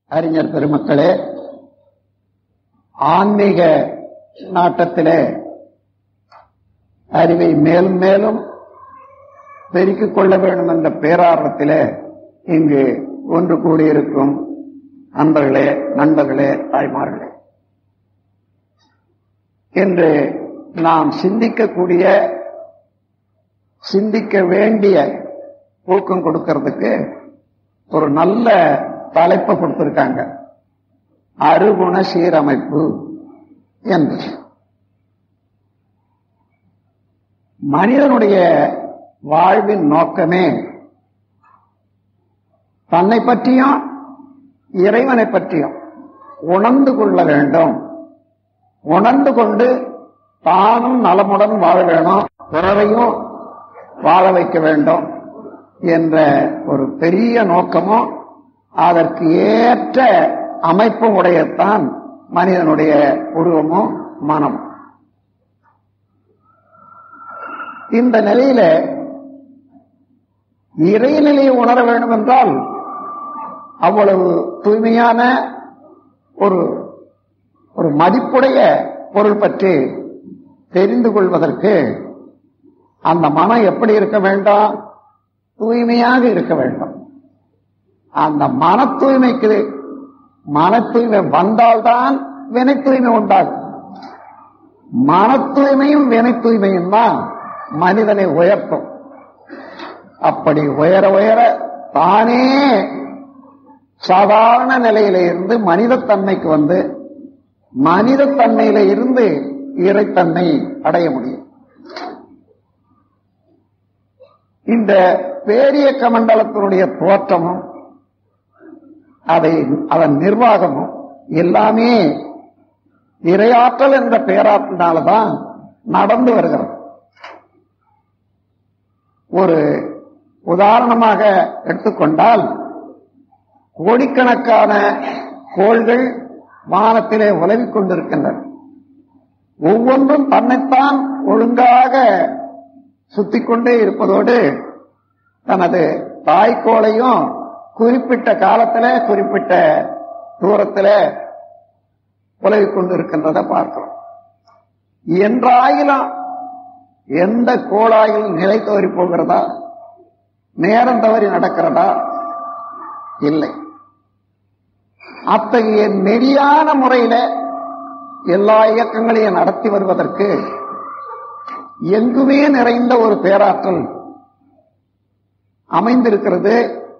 அறிஞர் பெருமக்களே ஆன்மீக நாட்டத்திலே அறிவை மேலும் மேலும் பெருக்கிக் கொள்ள வேண்டும் என்ற பேரார்வத்திலே இங்கு ஒன்று கூடியிருக்கும் அன்பர்களே நண்பர்களே தாய்மார்களே என்று நாம் சிந்திக்கக்கூடிய சிந்திக்க வேண்டிய ஊக்கம் கொடுக்கிறதுக்கு ஒரு நல்ல தலைப்பை கொடுத்திருக்காங்க அருகுண சீரமைப்பு என்று மனிதனுடைய வாழ்வின் நோக்கமே தன்னை பற்றியும் இறைவனை பற்றியும் உணர்ந்து கொள்ள வேண்டும் உணர்ந்து கொண்டு தானும் நலமுடன் வாழ வேணும் பிறரையும் வாழ வைக்க வேண்டும் என்ற ஒரு பெரிய நோக்கமும் அதற்கு ஏற்ற அமைப்பும் உடையத்தான் மனிதனுடைய உருவமும் மனமும் இந்த நிலையில இறைநிலையை உணர வேண்டும் என்றால் அவ்வளவு தூய்மையான ஒரு ஒரு மதிப்புடைய பொருள் பற்றி தெரிந்து கொள்வதற்கு அந்த மனம் எப்படி இருக்க வேண்டும் தூய்மையாக இருக்க வேண்டும் அந்த மன தூய்மைக்கு மன தூய்மை வந்தால்தான் வினை தூய்மை உண்டாகும் மன தூய்மையும் வினை தூய்மையும் தான் மனிதனை உயர்த்தும் அப்படி உயர உயர தானே சாதாரண நிலையில இருந்து மனிதத்தன்மைக்கு வந்து மனிதத்தன்மையில இருந்து இறைத்தன்மை அடைய முடியும் இந்த பேரியக்க மண்டலத்தினுடைய தோற்றமும் அதை அதன் நிர்வாகமும் எல்லாமே இரையாற்றல் என்ற பேராற்றினால்தான் நடந்து வருகிறது ஒரு உதாரணமாக எடுத்துக்கொண்டால் கோடிக்கணக்கான கோள்கள் வானத்திலே உலவிக் கொண்டிருக்கின்றன ஒவ்வொன்றும் தன்னைத்தான் ஒழுங்காக சுத்திக் கொண்டே இருப்பதோடு தனது தாய்க்கோளையும் குறிப்பிட்ட காலத்துல குறிப்பிட்ட தூரத்துல உலகிக் கொண்டிருக்கின்றதை பார்க்கிறோம் என்றாயிலும் எந்த கோளாயிலும் நிலை தவறி போகிறதா நேரம் தவறி நடக்கிறதா இல்லை அத்தகைய நெறியான முறையில எல்லா இயக்கங்களையும் நடத்தி வருவதற்கு எங்குமே நிறைந்த ஒரு பேராற்றல் அமைந்திருக்கிறது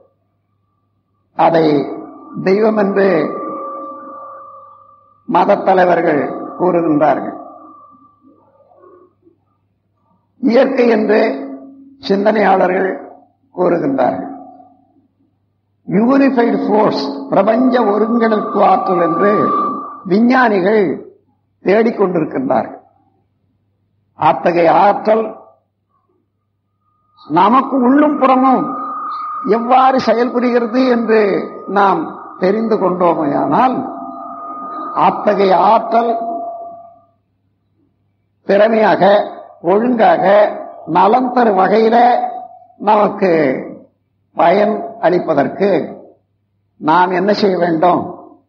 அதை தெய்வம் என்று மத தலைவர்கள் கூறுகின்றார்கள் இயற்கை என்று சிந்தனையாளர்கள் கூறுகின்றார்கள் யூனிஃபைடு போர்ஸ் பிரபஞ்ச ஒருங்கிணைப்பு ஆற்றல் என்று விஞ்ஞானிகள் தேடிக்கொண்டிருக்கின்றார்கள் அத்தகைய ஆற்றல் நமக்கு உள்ளும் புறமும் எவ்வாறு செயல்புரிகிறது என்று நாம் தெரிந்து கொண்டோமையானால் அத்தகைய ஆற்றல் திறமையாக ஒழுங்காக நலம் தரும் வகையில நமக்கு பயன் அளிப்பதற்கு நாம் என்ன செய்ய வேண்டும்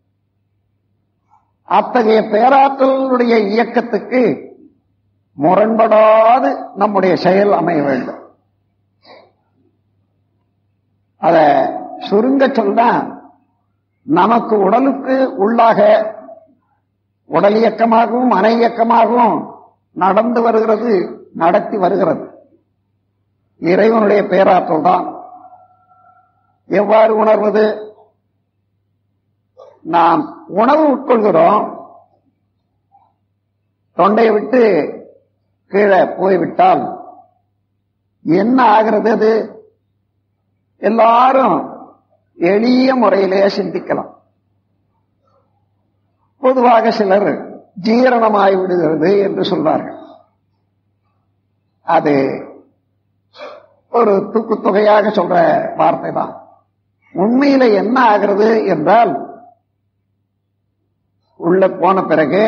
அத்தகைய பேராற்றலுடைய இயக்கத்துக்கு முரண்படாது நம்முடைய செயல் அமைய வேண்டும் அத சுருங்க சொன்னா நமக்கு உடலுக்கு உள்ளாக உடல் இயக்கமாகவும் மன இயக்கமாகவும் நடந்து வருகிறது நடத்தி வருகிறது இறைவனுடைய பேராற்றல் தான் எவ்வாறு உணர்வது நாம் உணவு உட்கொள்கிறோம் தொண்டையை விட்டு கீழே போய்விட்டால் என்ன ஆகிறது அது எல்லாரும் எளிய முறையிலே சிந்திக்கலாம் பொதுவாக சிலர் ஜீரணமாய் விடுகிறது என்று சொல்வார்கள் அது ஒரு தூக்கு தொகையாக சொல்ற வார்த்தை தான் உண்மையில என்ன ஆகிறது என்றால் உள்ள போன பிறகு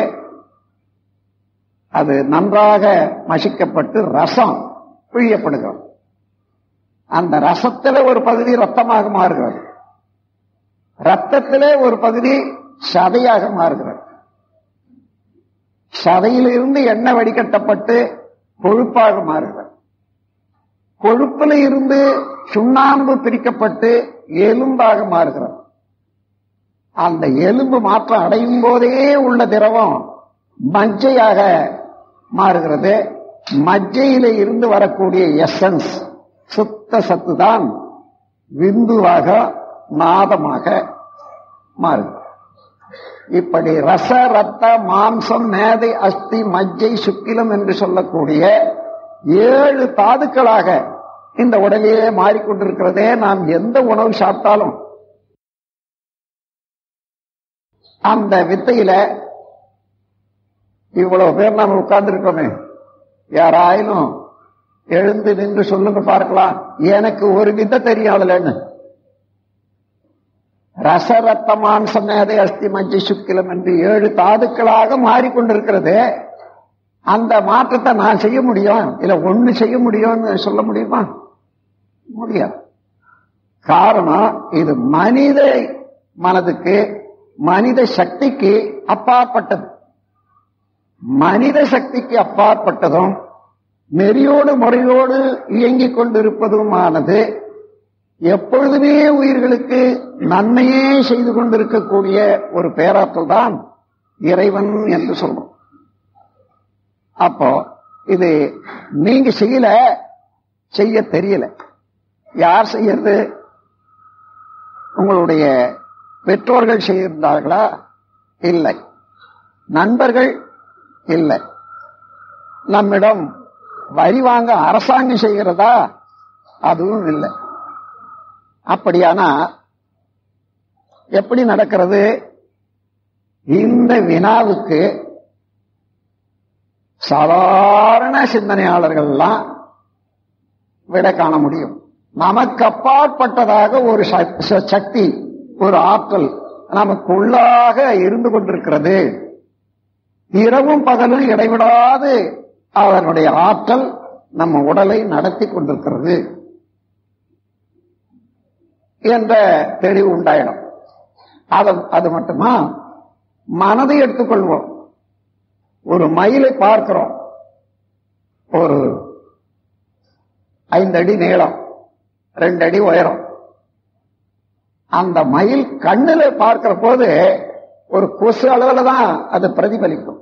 அது நன்றாக மசிக்கப்பட்டு ரசம் பிழியப்படுகிறது அந்த ரசத்துல ஒரு பகுதி ரத்தமாக மாறுகிறது ரத்தத்திலே ஒரு பகுதி சதையாக மாறுகிறது சதையிலிருந்து எண்ணெய் வடிகட்டப்பட்டு கொழுப்பாக மாறுகிறது கொழுப்புல இருந்து சுண்ணாம்பு பிரிக்கப்பட்டு எலும்பாக மாறுகிறது அந்த எலும்பு மாற்றம் அடையும் போதே உள்ள திரவம் மஜ்ஜையாக மாறுகிறது மஜ்ஜையில இருந்து வரக்கூடிய எசன்ஸ் சுத்த சத்து தான் விந்துவாக நாதமாக மாறுகிறது இப்படி ரச ரத்த மாம்சம் மேதை அஸ்தி மஜ்ஜை சுக்கிலம் என்று சொல்லக்கூடிய ஏழு தாதுக்களாக இந்த உடலிலே மாறிக்கொண்டிருக்கிறதே நாம் எந்த உணவு சாப்பிட்டாலும் அந்த வித்தையில இவ்வளவு பேர் நாம் உட்கார்ந்து இருக்கோமே யாராயிலும் எழுந்து நின்று சொல்லுங்க பார்க்கலாம் எனக்கு ஒரு வித்தை தெரியும் அதுலன்னு ரச ரத்த மாம்சம் மேதை அஸ்தி மஞ்சை சுக்கிலம் என்று ஏழு தாதுக்களாக மாறிக்கொண்டிருக்கிறது அந்த மாற்றத்தை நான் செய்ய முடியும் இல்ல ஒண்ணு செய்ய முடியும்னு சொல்ல முடியுமா முடியாது காரணம் இது மனித மனதுக்கு மனித சக்திக்கு அப்பாற்பட்டது மனித சக்திக்கு அப்பாற்பட்டதும் நெறியோடு முறையோடு இயங்கிக் கொண்டிருப்பதுமானது எப்பொழுதுமே உயிர்களுக்கு நன்மையே செய்து கொண்டிருக்கக்கூடிய ஒரு பேராற்றல் தான் இறைவன் என்று சொல்றோம் அப்போ இது நீங்க செய்யல செய்ய தெரியல யார் செய்யறது உங்களுடைய பெற்றோர்கள் செய்திருந்தார்களா இல்லை நண்பர்கள் இல்லை நம்மிடம் வரி வாங்க அரசாங்கம் செய்கிறதா அதுவும் இல்லை அப்படியானா எப்படி நடக்கிறது இந்த வினாவுக்கு சாதாரண சிந்தனையாளர்கள்லாம் விட காண முடியும் நமக்கு அப்பாற்பட்டதாக ஒரு சக்தி ஒரு ஆற்றல் நமக்குள்ளாக இருந்து கொண்டிருக்கிறது இரவும் பகலும் இடைவிடாது அதனுடைய ஆற்றல் நம்ம உடலை நடத்தி கொண்டிருக்கிறது என்ற தெளிவு உண்டாயிடும் அது அது மட்டுமா மனதை எடுத்துக்கொள்வோம் ஒரு மயிலை பார்க்கிறோம் ஒரு ஐந்து அடி நீளம் ரெண்டு அடி உயரம் அந்த மயில் கண்ணுல பார்க்கிற போது ஒரு கொசு அளவுல தான் அது பிரதிபலிக்கும்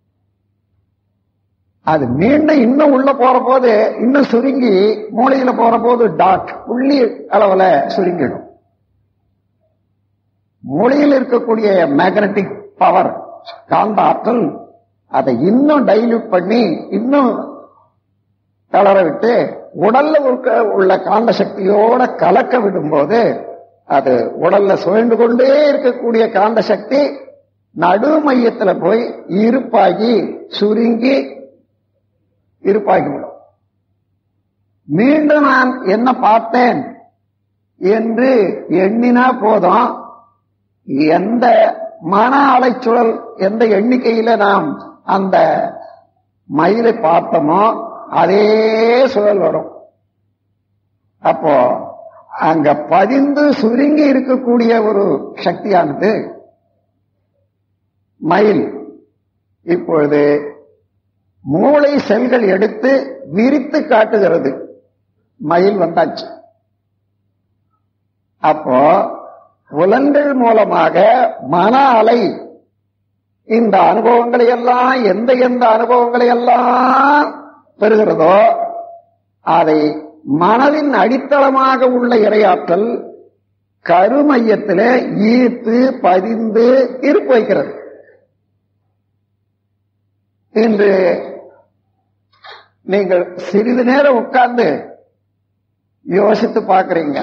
அது மீண்டும் இன்னும் உள்ள போற போது இன்னும் சுருங்கி மூளையில போற போது டாட் புள்ளி அளவுல சுருங்கிடும் மூளையில் இருக்கக்கூடிய மேக்னட்டிக் பவர் காந்த ஆற்றல் அதை இன்னும் டைல்யூட் பண்ணி இன்னும் தளர விட்டு உடல்ல உள்ள காந்த சக்தியோட கலக்க விடும்போது அது உடல்ல சுழண்டு கொண்டே இருக்கக்கூடிய காந்த சக்தி நடு மையத்துல போய் இருப்பாகி சுருங்கி இருப்பாகிவிடும் மீண்டும் நான் என்ன பார்த்தேன் என்று எண்ணினா போதும் எந்த மன அலைச்சுழல் எந்த எண்ணிக்கையில நாம் அந்த மயிலை பார்த்தோமோ அதே சுழல் வரும் அப்போ அங்க பதிந்து சுருங்கி இருக்கக்கூடிய ஒரு சக்தியானது மயில் இப்பொழுது மூளை செல்கள் எடுத்து விரித்து காட்டுகிறது மயில் வந்தாச்சு அப்போ புலன்கள் மூலமாக மன அலை இந்த அனுபவங்களை எல்லாம் எந்த எந்த அனுபவங்களை எல்லாம் பெறுகிறதோ அதை மனதின் அடித்தளமாக உள்ள இரையாற்றல் கருமையத்திலே ஈர்த்து பதிந்து இருப்பு வைக்கிறது இன்று நீங்கள் சிறிது நேரம் உட்கார்ந்து யோசித்து பார்க்கிறீங்க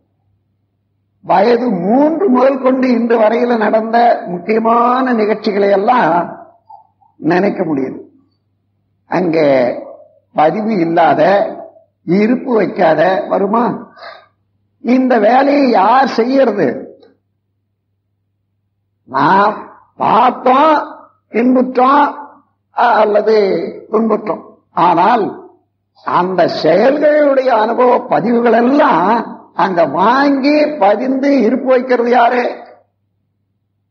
வயது மூன்று முதல் கொண்டு இன்று வரையில நடந்த முக்கியமான நிகழ்ச்சிகளை எல்லாம் நினைக்க முடியுது அங்க பதிவு இல்லாத இருப்பு வைக்காத வருமா இந்த வேலையை யார் செய்யறது நாம் பார்த்தோம் இன்புற்றோம் அல்லது துன்புற்றோம் ஆனால் அந்த செயல்களுடைய அனுபவ பதிவுகள் எல்லாம் அங்க வாங்கி பதிந்து இருப்பு வைக்கிறது யாரு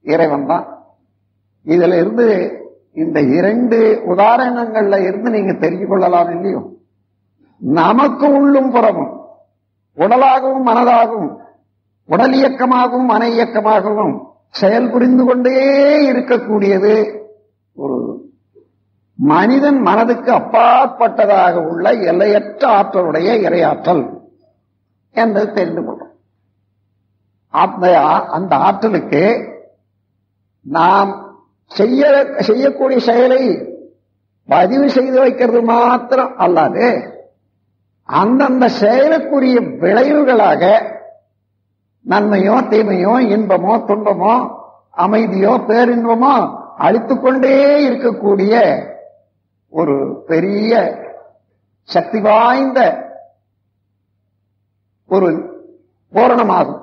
இறைவன் தான் இதுல இருந்து இந்த இரண்டு உதாரணங்கள்ல இருந்து நீங்க தெரிஞ்சு கொள்ளலாம் இல்லையோ நமக்கு உள்ளும் புறமும் உடலாகவும் மனதாகவும் உடல் இயக்கமாகவும் மன இயக்கமாகவும் செயல் புரிந்து கொண்டே இருக்கக்கூடியது ஒரு மனிதன் மனதுக்கு அப்பாற்பட்டதாக உள்ள எல்லையற்ற ஆற்றலுடைய இரையாற்றல் என்பது தெரிந்து கொள்ளும் அந்த அந்த ஆற்றலுக்கு நாம் செய்ய செய்யக்கூடிய செயலை பதிவு செய்து வைக்கிறது மாத்திரம் அல்லாது அந்தந்த செயலுக்குரிய விளைவுகளாக நன்மையோ தீமையோ இன்பமோ துன்பமோ அமைதியோ பேரின்பமோ அழித்துக் கொண்டே இருக்கக்கூடிய ஒரு பெரிய சக்தி வாய்ந்த ஒரு பூரணமாகும்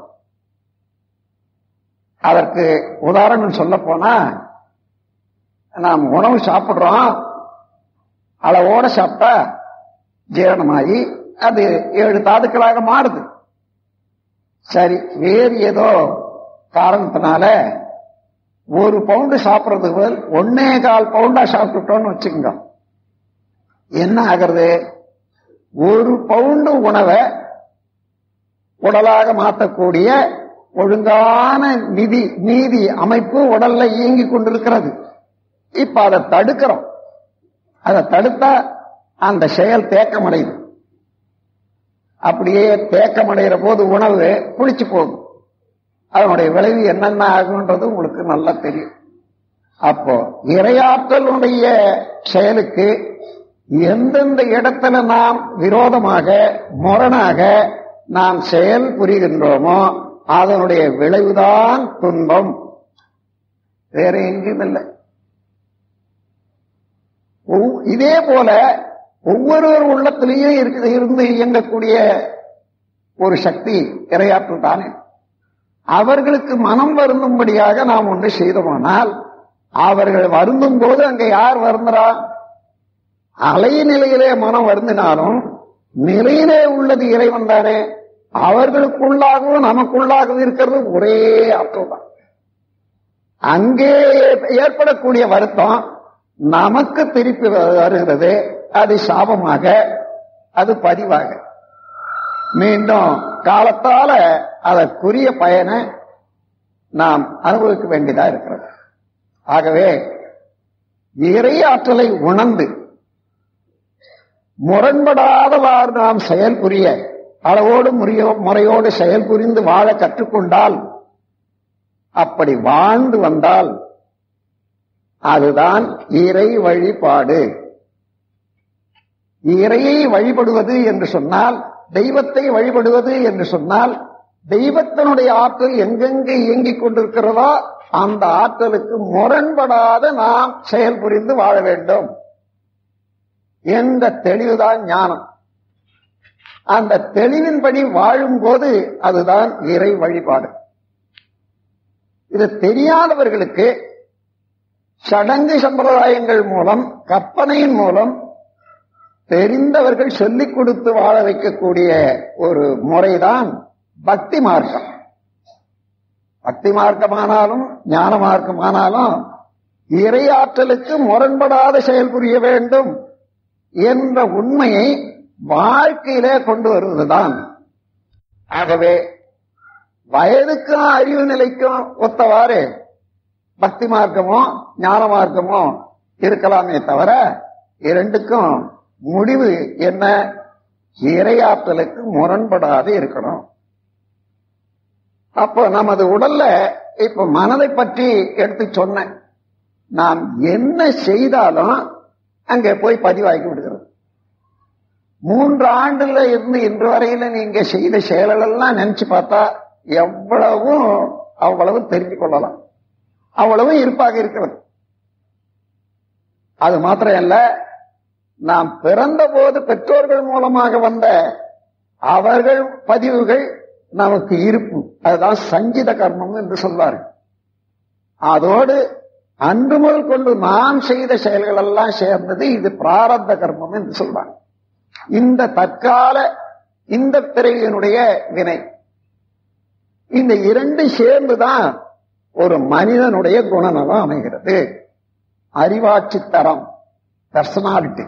அதற்கு உதாரணம் சொல்ல போனா நாம் உணவு சாப்பிடுறோம் அளவோட சாப்பிட்டா ஜீரணமாகி அது ஏழு தாதுக்களாக மாறுது சரி வேறு ஏதோ காரணத்தினால ஒரு பவுண்டு சாப்பிட்றதுக்கு பதில் ஒன்னே கால் பவுண்டா சாப்பிட்டுட்டோம்னு வச்சுக்கோங்க என்ன ஆகிறது ஒரு பவுண்டு உணவை உடலாக மாற்றக்கூடிய ஒழுங்கான நிதி நீதி அமைப்பு உடல்ல இயங்கி கொண்டிருக்கிறது இப்ப அதை தடுக்கிறோம் அதை தடுத்தா அந்த செயல் தேக்கமடையுது அப்படியே தேக்கமடைகிற போது உணவு புளிச்சு போகுது அதனுடைய விளைவு என்னென்ன ஆகுன்றது உங்களுக்கு நல்லா தெரியும் அப்போ இரையாற்றலுடைய செயலுக்கு எந்தெந்த இடத்துல நாம் விரோதமாக முரணாக நாம் செயல் புரிகின்றோமோ அதனுடைய விளைவுதான் துன்பம் வேற எங்கேயும் இல்லை இதே போல ஒவ்வொரு உள்ளத்திலேயும் இருக்குது இருந்து இயங்கக்கூடிய ஒரு சக்தி இரையாற்று தானே அவர்களுக்கு மனம் வருந்தும்படியாக நாம் ஒன்று செய்தோமானால் அவர்கள் வருந்தும் போது அங்க யார் வருந்துறா அலை நிலையிலே மனம் வருந்தினாலும் நிலையிலே உள்ளது இறைவன் தானே அவர்களுக்குள்ளாகவும் நமக்குள்ளாகவும் இருக்கிறது ஒரே ஆற்றல் தான் அங்கே ஏற்படக்கூடிய வருத்தம் நமக்கு திருப்பி வருகிறது அது சாபமாக அது பதிவாக மீண்டும் காலத்தால அதற்குரிய பயனை நாம் அனுபவிக்க வேண்டியதா இருக்கிறது ஆகவே இறை ஆற்றலை உணர்ந்து முரண்படாதவாறு நாம் செயல் புரிய அளவோடு முறையோ முறையோடு செயல் புரிந்து வாழ கற்றுக்கொண்டால் அப்படி வாழ்ந்து வந்தால் அதுதான் இறை வழிபாடு இறையை வழிபடுவது என்று சொன்னால் தெய்வத்தை வழிபடுவது என்று சொன்னால் தெய்வத்தினுடைய ஆற்றல் எங்கெங்கே இயங்கிக் கொண்டிருக்கிறதோ அந்த ஆற்றலுக்கு முரண்படாத நாம் செயல் புரிந்து வாழ வேண்டும் என்ற தெளிவுதான் ஞானம் அந்த தெளிவின்படி வாழும் போது அதுதான் இறை வழிபாடு இது தெரியாதவர்களுக்கு சடங்கு சம்பிரதாயங்கள் மூலம் கற்பனையின் மூலம் தெரிந்தவர்கள் சொல்லிக் கொடுத்து வாழ வைக்கக்கூடிய ஒரு முறைதான் பக்தி மார்க்கம் பக்தி மார்க்கமானாலும் ஞான மார்க்கமானாலும் இறையாற்றலுக்கு முரண்படாத செயல் புரிய வேண்டும் என்ற உண்மையை வாழ்க்கையிலே கொண்டு வருவதுதான் ஆகவே வயதுக்கும் அறிவு நிலைக்கும் ஒத்தவாறு பக்தி மார்க்கமோ ஞான மார்க்கமோ இருக்கலாமே தவிர இரண்டுக்கும் முடிவு என்ன இரையாற்றலுக்கு முரண்படாது இருக்கணும் அப்போ நமது உடல்ல இப்ப மனதை பற்றி எடுத்து சொன்னேன் நாம் என்ன செய்தாலும் அங்கே போய் பதிவாக்கி விடுகிறது மூன்று ஆண்டுல இருந்து இன்று வரையில நீங்க செய்த செயல்களெல்லாம் நினைச்சு பார்த்தா எவ்வளவும் அவ்வளவு தெரிஞ்சு கொள்ளலாம் அவ்வளவு இருப்பாக இருக்கிறது அது மாத்திரம் அல்ல நாம் பிறந்த போது பெற்றோர்கள் மூலமாக வந்த அவர்கள் பதிவுகள் நமக்கு இருப்பு அதுதான் சஞ்சித கர்மம் என்று சொல்வார்கள் அதோடு அன்று முதல் கொண்டு நாம் செய்த செயல்கள் எல்லாம் சேர்ந்தது இது பிராரத்த கர்மம் என்று சொல்வாங்க இந்த தற்கால இந்த பிறவியினுடைய வினை இந்த இரண்டு சேர்ந்துதான் ஒரு மனிதனுடைய குணநலம் அமைகிறது அறிவாட்சி தரம் பர்சனாலிட்டி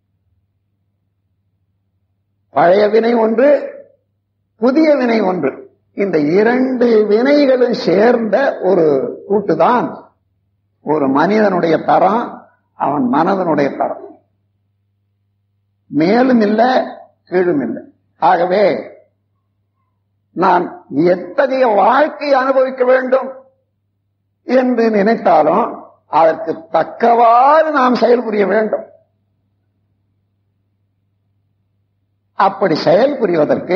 பழைய வினை ஒன்று புதிய வினை ஒன்று இந்த இரண்டு வினைகளும் சேர்ந்த ஒரு கூட்டுதான் ஒரு மனிதனுடைய தரம் அவன் மனதனுடைய தரம் மேலும் இல்லை கீழும் இல்லை ஆகவே நான் எத்தகைய வாழ்க்கை அனுபவிக்க வேண்டும் என்று நினைத்தாலும் அதற்கு தக்கவாறு நாம் செயல்புரிய வேண்டும் அப்படி செயல்புரிவதற்கு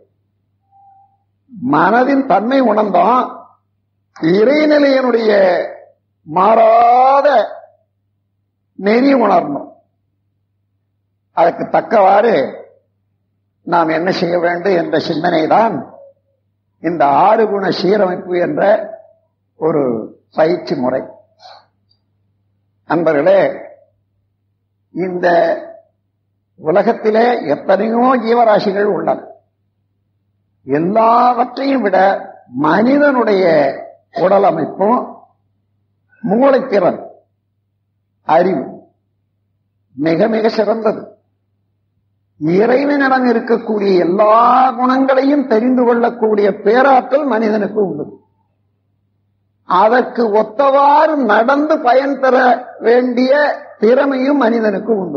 மனதின் தன்மை உணர்ந்தோம் இறைநிலையனுடைய மாறாத நெறி உணரணும் அதற்கு தக்கவாறு நாம் என்ன செய்ய வேண்டும் என்ற சிந்தனை தான் இந்த ஆறு குண சீரமைப்பு என்ற ஒரு பயிற்சி முறை நண்பர்களே இந்த உலகத்திலே எத்தனையோ ஜீவராசிகள் உள்ளன எல்லாவற்றையும் விட மனிதனுடைய உடல் அமைப்பும் மூளைத்திறன் அறிவு மிக மிக சிறந்தது இறைவனிடம் இருக்கக்கூடிய எல்லா குணங்களையும் தெரிந்து கொள்ளக்கூடிய பேராற்றல் மனிதனுக்கு உண்டு அதற்கு ஒத்தவாறு நடந்து பயன் பெற வேண்டிய திறமையும் மனிதனுக்கு உண்டு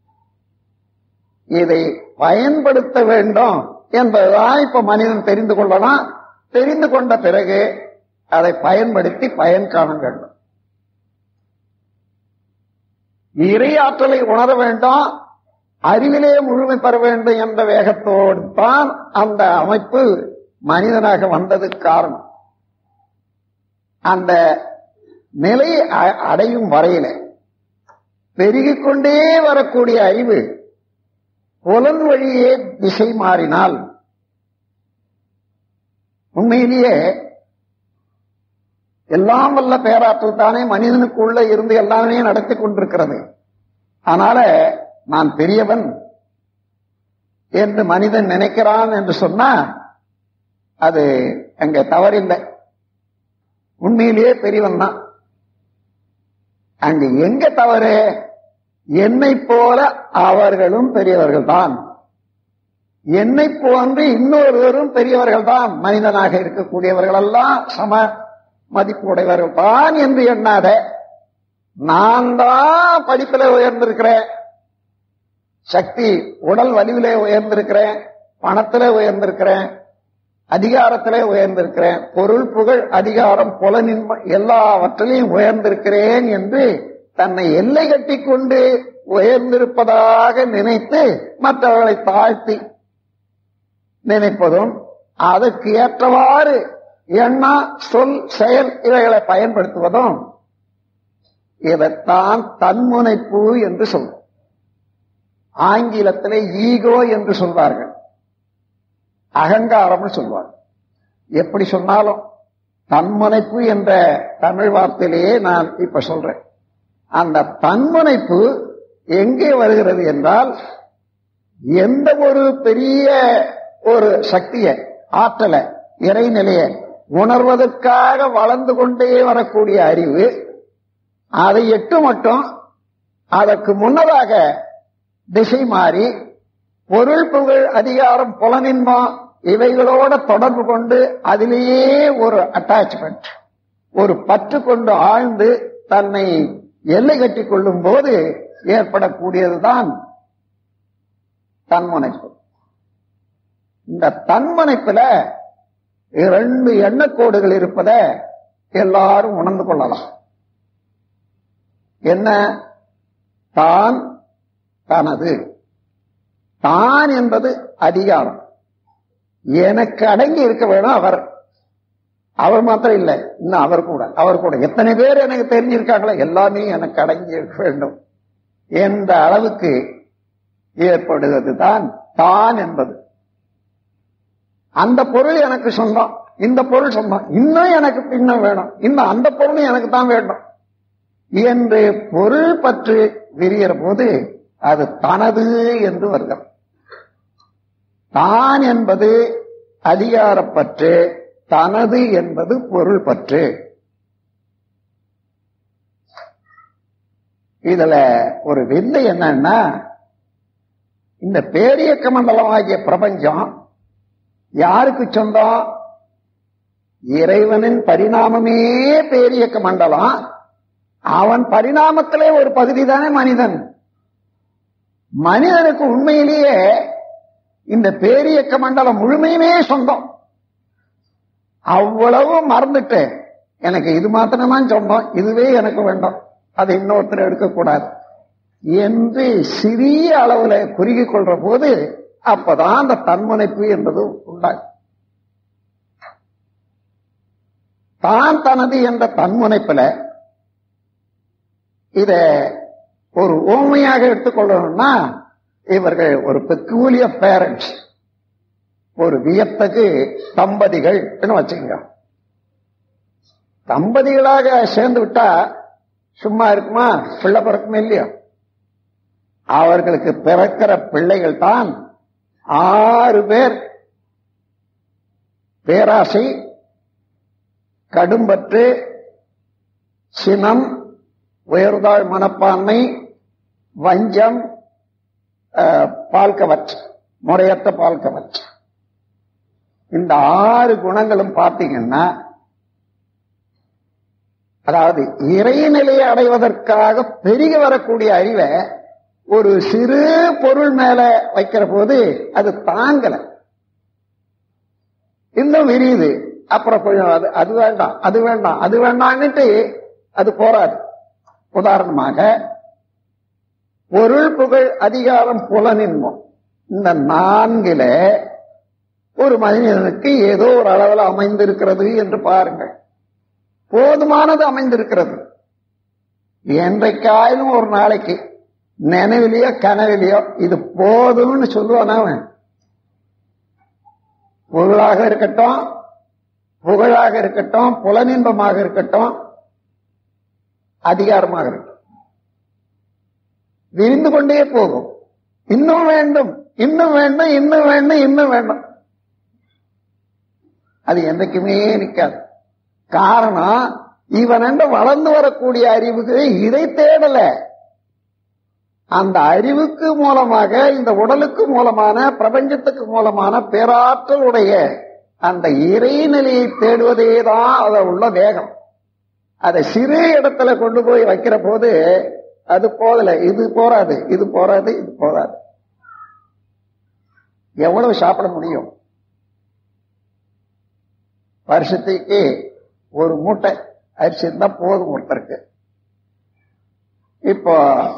இதை பயன்படுத்த வேண்டும் என்பதுதான் இப்ப மனிதன் தெரிந்து கொள்ளலாம் தெரிந்து கொண்ட பிறகு அதை பயன்படுத்தி பயன் காண வேண்டும் இறையாற்றலை உணர வேண்டும் அறிவிலே முழுமை பெற வேண்டும் என்ற வேகத்தோடு தான் அந்த அமைப்பு மனிதனாக வந்ததுக்கு காரணம் அந்த நிலை அடையும் வரையில பெருகிக் கொண்டே வரக்கூடிய அறிவு புலன் வழியே திசை மாறினால் உண்மையிலேயே எல்லாம் வல்ல பேராற்றல் தானே மனிதனுக்குள்ள இருந்து எல்லாமே நடத்தி கொண்டிருக்கிறது அதனால நான் பெரியவன் என்று மனிதன் நினைக்கிறான் என்று சொன்னா அது அங்க தவறில்லை உண்மையிலேயே பெரியவன் தான் அங்க எங்க தவறு என்னை போல அவர்களும் பெரியவர்கள் தான் என்னை போன்று இன்னொருவரும் பெரியவர்கள் தான் மனிதனாக இருக்கக்கூடியவர்கள் எல்லாம் சம மதிப்பு உடையவர்கள் தான் என்று எண்ணாத நான் தான் படிப்பில உயர்ந்திருக்கிறேன் சக்தி உடல் வலிவிலே உயர்ந்திருக்கிறேன் பணத்திலே உயர்ந்திருக்கிறேன் அதிகாரத்திலே உயர்ந்திருக்கிறேன் பொருள் புகழ் அதிகாரம் புலனின்மை எல்லாவற்றிலையும் உயர்ந்திருக்கிறேன் என்று தன்னை எல்லை கட்டி கொண்டு உயர்ந்திருப்பதாக நினைத்து மற்றவர்களை தாழ்த்தி நினைப்பதும் அதற்கு ஏற்றவாறு எண்ணா சொல் செயல் இவைகளை பயன்படுத்துவதும் இதைத்தான் தன்முனைப்பு என்று சொல்லும் ஆங்கிலத்திலே ஈகோ என்று சொல்வார்கள் அகங்காரம்னு சொல்வார் எப்படி சொன்னாலும் தன்முனைப்பு என்ற தமிழ் வார்த்தையிலேயே நான் இப்ப சொல்றேன் அந்த தன்முனைப்பு எங்கே வருகிறது என்றால் எந்த ஒரு பெரிய ஒரு சக்தியை ஆற்றலை இறைநிலையை உணர்வதற்காக வளர்ந்து கொண்டே வரக்கூடிய அறிவு அதை எட்டு மட்டும் அதற்கு முன்னதாக திசை மாறி பொருள் புகழ் அதிகாரம் புலனின்பம் இவைகளோட தொடர்பு கொண்டு அதிலேயே ஒரு அட்டாச்மெண்ட் ஒரு பற்று கொண்டு ஆழ்ந்து தன்னை எல்லை கட்டி கொள்ளும் போது ஏற்படக்கூடியதுதான் தன்முனைப்பு இந்த தன்முனைப்புல இரண்டு எண்ணக்கோடுகள் இருப்பத எல்லாரும் உணர்ந்து கொள்ளலாம் என்ன தான் தனது தான் என்பது அதிகாரம் எனக்கு அடங்கி இருக்க வேணும் அவர் அவர் மாத்திரம் இல்லை இன்னும் அவர் கூட அவர் கூட எத்தனை பேர் எனக்கு தெரிஞ்சிருக்காங்களோ எல்லாமே எனக்கு அடங்கி இருக்க வேண்டும் என்ற அளவுக்கு ஏற்படுவது தான் தான் என்பது அந்த பொருள் எனக்கு சொந்தம் இந்த பொருள் சொந்தம் இன்னும் எனக்கு பின்னம் வேணும் இன்னும் அந்த பொருளும் எனக்கு தான் வேண்டும் என்று பொருள் பற்று விரிகிற போது அது தனது என்று வருகிறது தான் என்பது அதிகாரப்பற்று தனது என்பது பொருள் பற்று இதுல ஒரு விந்தை என்னன்னா இந்த பேரியக்க மண்டலம் ஆகிய பிரபஞ்சம் யாருக்கு சொந்தம் இறைவனின் பரிணாமமே பேரியக்க மண்டலம் அவன் பரிணாமத்திலே ஒரு பகுதி தானே மனிதன் மனிதனுக்கு உண்மையிலேயே இந்த பேரியக்க மண்டலம் முழுமையுமே சொந்தம் அவ்வளவு மறந்துட்டு எனக்கு இது மாத்திரம்தான் சொந்தம் இதுவே எனக்கு வேண்டாம் அதை இன்னொருத்தர் எடுக்கக்கூடாது என்று சிறிய அளவுல குறுகிக் கொள்ற போது அப்பதான் அந்த தன்முனைப்பு என்பது உண்டாகும் தான் தனது என்ற தன்முனைப்புல இத ஒரு ஓமையாக எடுத்துக்கொள்ளணும்னா இவர்கள் ஒரு பெக்கூலிய பேரண்ட்ஸ் ஒரு வியத்தகு தம்பதிகள் வச்சுக்கோங்க தம்பதிகளாக சேர்ந்து விட்டா சும்மா இருக்குமா பிள்ளை பிறக்குமே இல்லையா அவர்களுக்கு பிறக்கிற பிள்ளைகள் தான் ஆறு பேர் பேராசை கடும்பற்று சினம் உயர்தாழ் மனப்பான்மை வஞ்சம் பால்கவற்று முறையற்ற பால்கவற்று இந்த ஆறு குணங்களும் பார்த்தீங்கன்னா அதாவது இறைநிலையை அடைவதற்காக பெருகி வரக்கூடிய அறிவை ஒரு சிறு பொருள் மேல வைக்கிற போது அது தாங்கல இன்னும் விரியுது அப்புறம் கொஞ்சம் அது அது வேண்டாம் அது வேண்டாம் அது வேண்டாம்னுட்டு அது போராது உதாரணமாக பொருள் புகழ் அதிகாரம் புலனின்மம் இந்த நான்கில ஒரு மனிதனுக்கு ஏதோ ஒரு அளவில் அமைந்திருக்கிறது என்று பாருங்கள் போதுமானது அமைந்திருக்கிறது என்றைக்காயிலும் ஒரு நாளைக்கு நினைவிலையோ கனவிலையோ இது போதும்னு சொல்லுவான் அவன் பொருளாக இருக்கட்டும் புகழாக இருக்கட்டும் புலனின்பமாக இருக்கட்டும் அதிகாரமாக இருக்கட்டும் விரிந்து கொண்டே போகும் இன்னும் வேண்டும் இன்னும் வேண்டும் இன்னும் வேண்டும் இன்னும் வேண்டும் அது என்றைக்குமே நிற்காது காரணம் இவன் வளர்ந்து வரக்கூடிய அறிவுக்கு இதை தேடல அந்த அறிவுக்கு மூலமாக இந்த உடலுக்கு மூலமான பிரபஞ்சத்துக்கு மூலமான பேராற்றல் உடைய அந்த இறைநிலையை தேடுவதே தான் அத உள்ள வேகம் அதை சிறு இடத்துல கொண்டு போய் வைக்கிற போது அது போதல இது போறாது இது போறாது இது போறாது எவ்வளவு சாப்பிட முடியும் வருஷத்துக்கு ஒரு மூட்டை அரிசி இருந்தா போதும் ஒருத்தருக்கு இப்போ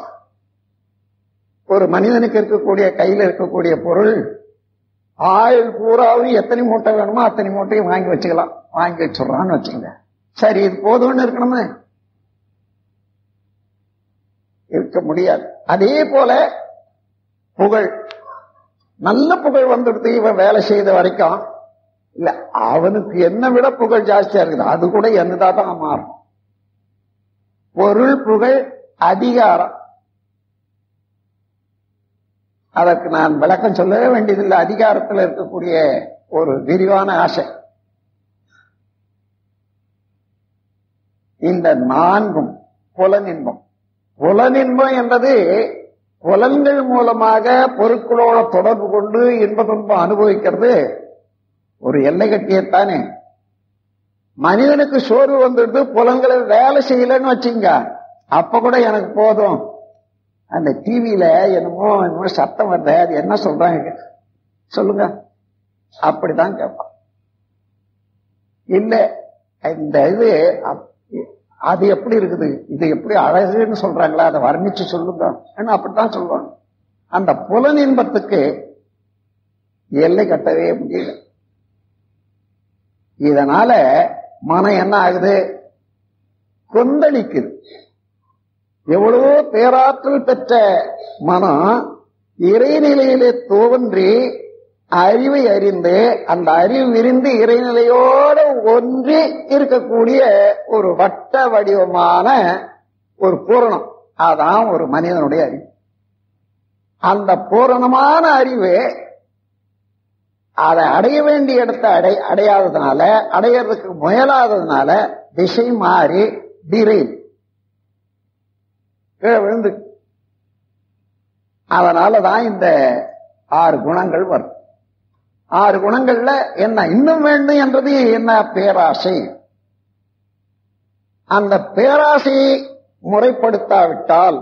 ஒரு மனிதனுக்கு இருக்கக்கூடிய கையில இருக்கக்கூடிய பொருள் ஆயுள் பூராவும் எத்தனை மூட்டை வேணுமோ அத்தனை மூட்டையும் வாங்கி வச்சுக்கலாம் வாங்கி வச்சுடுறான்னு வச்சுக்கோங்க சரி இது போதும்னு இருக்கணுமே இருக்க முடியாது அதே போல புகழ் நல்ல புகழ் வந்துடுது இவன் வேலை செய்த வரைக்கும் இல்ல அவனுக்கு என்ன விட புகழ் ஜாஸ்தியா இருக்குது அது கூட என்னதா தான் மாறும் பொருள் புகழ் அதிகாரம் அதற்கு நான் விளக்கம் சொல்லவே வேண்டியதில்லை அதிகாரத்தில் இருக்கக்கூடிய ஒரு விரிவான ஆசை இந்த நான்கும் புலனின்பம் புலனின்பம் என்பது புலன்கள் மூலமாக பொருட்களோட தொடர்பு கொண்டு இன்ப துன்பம் அனுபவிக்கிறது ஒரு எல்லை கட்டியத்தானே மனிதனுக்கு சோர்வு வந்துடுது புலன்களை வேலை செய்யலன்னு வச்சுங்க அப்ப கூட எனக்கு போதும் அந்த டிவியில என்னமோ என்னமோ சத்தம் வருது அது என்ன சொல்றாங்க சொல்லுங்க அப்படிதான் கேட்பான் இல்ல இந்த இது அது எப்படி இருக்குது இது எப்படி அழகுன்னு சொல்றாங்களா அதை வர்ணிச்சு சொல்லுங்க அப்படித்தான் சொல்லுவாங்க அந்த புலன் இன்பத்துக்கு எல்லை கட்டவே முடியல இதனால மனம் என்ன ஆகுது கொந்தளிக்குது எவ்வளவோ பேராற்றல் பெற்ற மனம் இறைநிலையிலே தோன்றி அறிவை அறிந்து அந்த அறிவு விரிந்து இறைநிலையோடு ஒன்றி இருக்கக்கூடிய ஒரு வட்ட வடிவமான ஒரு பூரணம் அதான் ஒரு மனிதனுடைய அறிவு அந்த பூரணமான அறிவு அதை அடைய வேண்டிய இடத்தை அடை அடையாததுனால அடையிறதுக்கு முயலாததுனால திசை மாறி டிரைவ் கீழே விழுந்து அதனாலதான் இந்த ஆறு குணங்கள் வரும் ஆறு குணங்கள்ல என்ன இன்னும் வேண்டும் என்றது என்ன பேராசை அந்த பேராசையை முறைப்படுத்தாவிட்டால்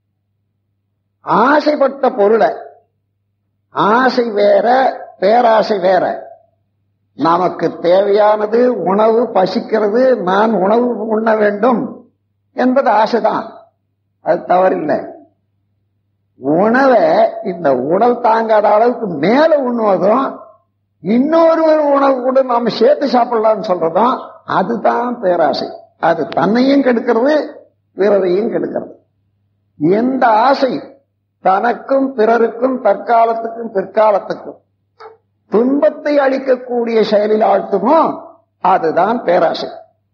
ஆசைப்பட்ட பொருளை ஆசை வேற பேராசை வேற நமக்கு தேவையானது உணவு பசிக்கிறது நான் உணவு உண்ண வேண்டும் என்பது ஆசைதான் அது தவறில்லை உணவை இந்த உடல் தாங்காத அளவுக்கு மேல உண்ணுவதும் இன்னொரு ஒரு உணவு கூட நாம சேர்த்து சாப்பிடலாம்னு சொல்றதும் அதுதான் பேராசை அது தன்னையும் கெடுக்கிறது பிறரையும் கெடுக்கிறது எந்த ஆசை தனக்கும் பிறருக்கும் தற்காலத்துக்கும் பிற்காலத்துக்கும் துன்பத்தை அளிக்கக்கூடிய செயலில் ஆழ்த்துமோ அதுதான் பேராசை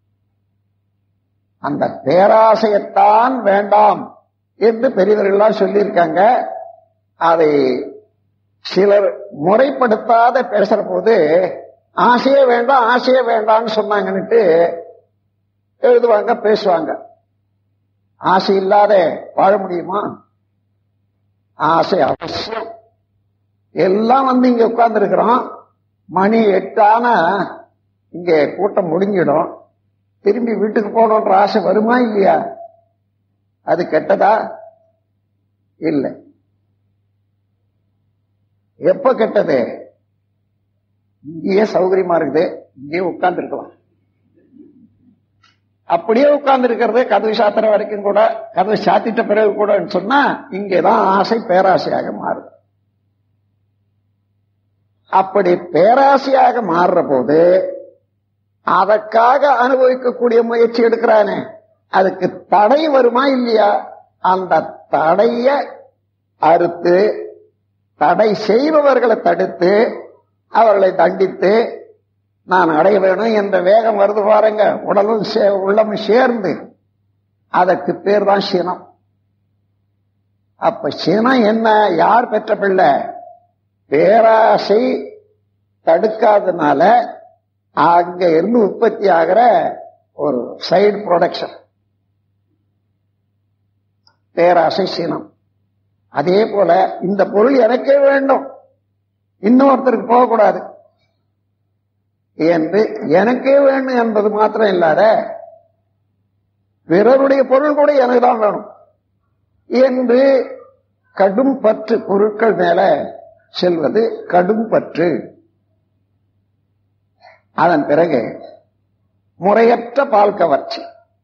அந்த பேராசையத்தான் வேண்டாம் என்று பெரியவர்கள்லாம் சொல்லியிருக்காங்க அதை சிலர் முறைப்படுத்தாத பேசுற போது ஆசையே வேண்டாம் ஆசையே வேண்டாம்னு சொன்னாங்கன்னுட்டு எழுதுவாங்க பேசுவாங்க ஆசை இல்லாத வாழ முடியுமா ஆசை அவசியம் எல்லாம் வந்து இங்க உட்கார்ந்து இருக்கிறோம் மணி எட்டானா இங்க கூட்டம் முடிஞ்சிடும் திரும்பி வீட்டுக்கு போகணுன்ற ஆசை வருமா இல்லையா அது கெட்டதா இல்லை எப்ப கெட்டது இங்கேயே சௌகரியமா இருக்குது இங்கேயே உட்கார்ந்து இருக்கலாம் அப்படியே உட்கார்ந்து இருக்கிறது கதவு சாத்திர வரைக்கும் கூட கதவு சாத்திட்ட பிறகு கூட சொன்னா இங்கேதான் ஆசை பேராசையாக மாறுது அப்படி பேராசையாக மாறுற போது அதற்காக அனுபவிக்கக்கூடிய முயற்சி எடுக்கிறானே அதுக்கு தடை வருமா இல்லையா அந்த தடைய அறுத்து தடை செய்பவர்களை தடுத்து அவர்களை தண்டித்து நான் அடைய வேணும் என்ற வேகம் வருது பாருங்க உடலும் உள்ளமும் சேர்ந்து அதற்கு பேர் தான் சினம் அப்ப சினம் என்ன யார் பெற்ற பிள்ளை பேராசை தடுக்காதனால அங்க இருந்து உற்பத்தி ஆகிற ஒரு சைடு ப்ரொடக்ஷன் பேராசை சினம் அதே போல இந்த பொருள் எனக்கே வேண்டும் இன்னொருத்தருக்கு போகக்கூடாது என்று எனக்கே வேண்டும் என்பது மாத்திரம் இல்லாத பிறருடைய பொருள் கூட எனக்கு தான் வேணும் என்று கடும் பற்று பொருட்கள் மேல செல்வது கடும் பற்று அதன் பிறகு முறையற்ற பால் கவர்ச்சி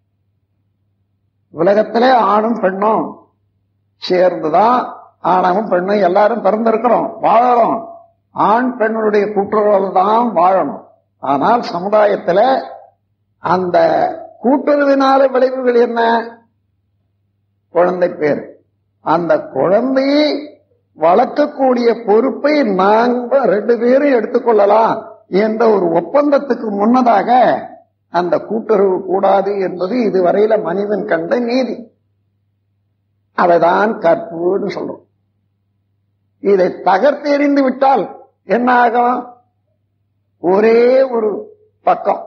உலகத்திலே ஆணும் பெண்ணும் சேர்ந்துதான் ஆணவும் பெண்ணும் எல்லாரும் பிறந்திருக்கிறோம் வாழறோம் ஆண் பெண்ணுடைய கூட்டுறவு தான் வாழணும் ஆனால் சமுதாயத்தில் அந்த கூட்டுறவினால விளைவுகள் என்ன குழந்தை பேர் அந்த குழந்தையை வளர்க்கக்கூடிய பொறுப்பை நாங்க ரெண்டு பேரும் எடுத்துக்கொள்ளலாம் என்ற ஒரு ஒப்பந்தத்துக்கு முன்னதாக அந்த கூட்டுறவு கூடாது என்பது இதுவரையில மனிதன் கண்ட நீதி அதைதான் கற்புன்னு சொல்றோம் இதை தகர்த்தெறிந்து விட்டால் என்ன ஆகும் ஒரே ஒரு பக்கம்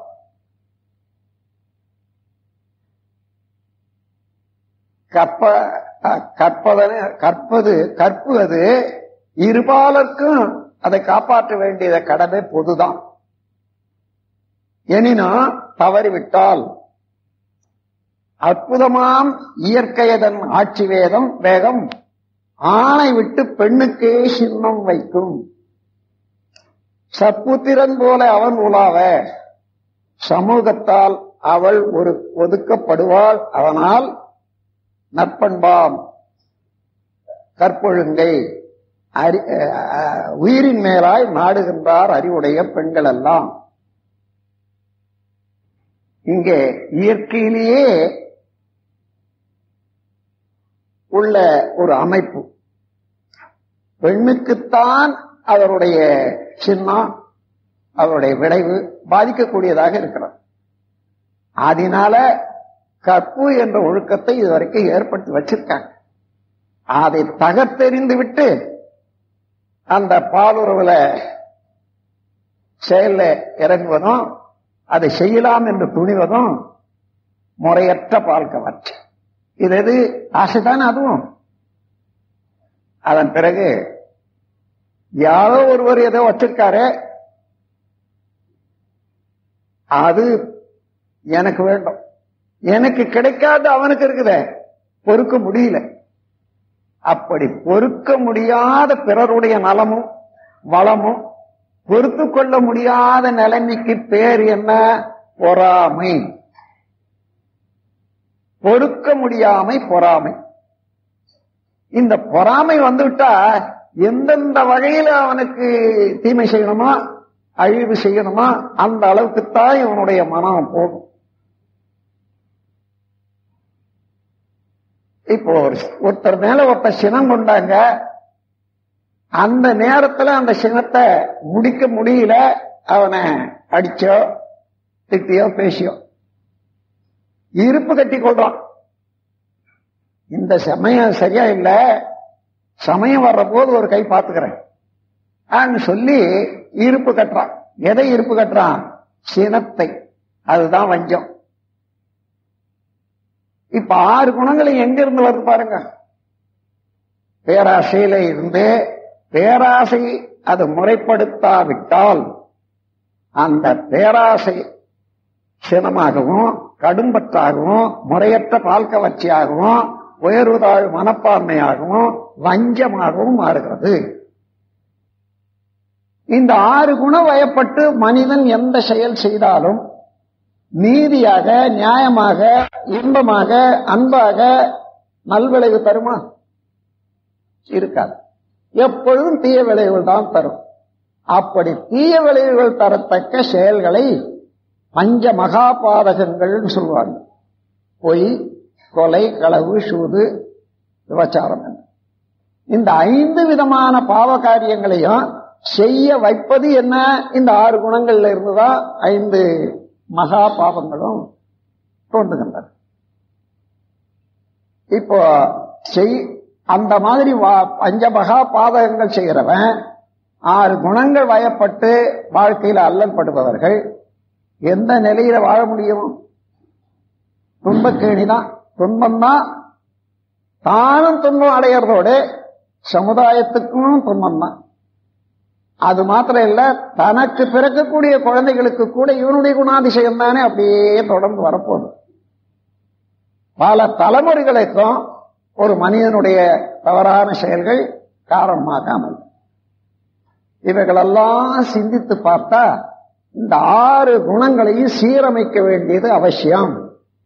கற்ப கற்பதன கற்பது கற்பு அது இருபாலருக்கும் அதை காப்பாற்ற வேண்டியத கடமை பொதுதான் எனினும் தவறிவிட்டால் அற்புதமாம் இயற்கையதன் ஆட்சி வேதம் வேகம் ஆணை விட்டு பெண்ணுக்கே சின்னம் வைக்கும் சப்புத்திரன் போல அவன் உலாவ சமூகத்தால் அவள் ஒரு ஒதுக்கப்படுவாள் அவனால் நற்பண்பாம் கற்பொழுங்கை அறி உயிரின் மேலாய் நாடுகின்றார் அறிவுடைய பெண்கள் எல்லாம் இங்கே இயற்கையிலேயே உள்ள ஒரு அமைப்பு பெண்ணுக்குத்தான் அவருடைய சின்னம் அவருடைய விளைவு பாதிக்கக்கூடியதாக இருக்கிறது அதனால கற்பு என்ற ஒழுக்கத்தை இதுவரைக்கும் ஏற்படுத்தி வச்சிருக்காங்க அதை தகர்த்தெறிந்து விட்டு அந்த பாலுறவுல செயல்ல இறங்குவதும் அதை செய்யலாம் என்று துணிவதும் முறையற்ற பால் கவர்ச்சி இது எது ஆசைதானே அதுவும் அதன் பிறகு யாரோ ஒருவர் ஏதோ வச்சிருக்காரு அது எனக்கு வேண்டும் எனக்கு கிடைக்காத அவனுக்கு இருக்குதே பொறுக்க முடியல அப்படி பொறுக்க முடியாத பிறருடைய நலமும் வளமும் பொறுத்து கொள்ள முடியாத நிலைமைக்கு பேர் என்ன பொறாமை பொறுக்க முடியாமை பொறாமை இந்த பொறாமை வந்துவிட்டா எந்தெந்த வகையில அவனுக்கு தீமை செய்யணுமா அழிவு செய்யணுமா அந்த அளவுக்குத்தான் இவனுடைய மனம் போகும் இப்போ ஒருத்தர் மேல ஒருத்தர் சினம் கொண்டாங்க அந்த நேரத்துல அந்த சினத்தை முடிக்க முடியல அவனை அடிச்சோ திட்டியோ பேசியோ இருப்பு கட்டி கொள்றான் இந்த சமயம் சரியா இல்ல சமயம் வர்ற போது ஒரு கை பார்த்துக்கிறேன் சொல்லி இருப்பு கட்டுறான் எதை இருப்பு கட்டுறான் சினத்தை அதுதான் வஞ்சம் இப்ப ஆறு குணங்களும் எங்க இருந்து வருது பாருங்க பேராசையில இருந்து பேராசை அது முறைப்படுத்தாவிட்டால் அந்த பேராசை சினமாகவும் கடும்பற்றாகவும் முறையற்ற பால் கவர்ச்சியாகவும் உயர்வுதாழ் மனப்பான்மையாகவும் வஞ்சமாகவும் மாறுகிறது இந்த ஆறு குணம் வயப்பட்டு மனிதன் எந்த செயல் செய்தாலும் நீதியாக நியாயமாக இன்பமாக அன்பாக நல்விளைவு தருமா இருக்காது எப்பொழுதும் தீய விளைவுகள் தான் தரும் அப்படி தீய விளைவுகள் தரத்தக்க செயல்களை பஞ்ச மகாபாதகங்கள் சொல்லுவாங்க பொய் கொலை களவு சூது விபச்சாரம் இந்த ஐந்து விதமான பாவ காரியங்களையும் செய்ய வைப்பது என்ன இந்த ஆறு குணங்கள்ல இருந்துதான் ஐந்து மகா பாவங்களும் தோன்றுகின்றன இப்போ செய் அந்த மாதிரி பஞ்ச மகா பாதகங்கள் செய்கிறவன் ஆறு குணங்கள் வயப்பட்டு வாழ்க்கையில் அல்லல்படுபவர்கள் எந்த நிலையில வாழ முடியும் துன்பக்கேணிதான் துன்பம்தான் தானும் துன்பம் அடைகிறதோடு சமுதாயத்துக்கும் துன்பம் தான் அது மாத்திரம் இல்ல தனக்கு பிறக்கக்கூடிய குழந்தைகளுக்கு கூட இவனுடைய குணாதிசயம் தானே அப்படியே தொடர்ந்து வரப்போகுது பல தலைமுறைகளுக்கும் ஒரு மனிதனுடைய தவறான செயல்கள் காரணமாக அமையும் இவைகளெல்லாம் சிந்தித்து பார்த்தா இந்த ஆறு குணங்களையும் சீரமைக்க வேண்டியது அவசியம்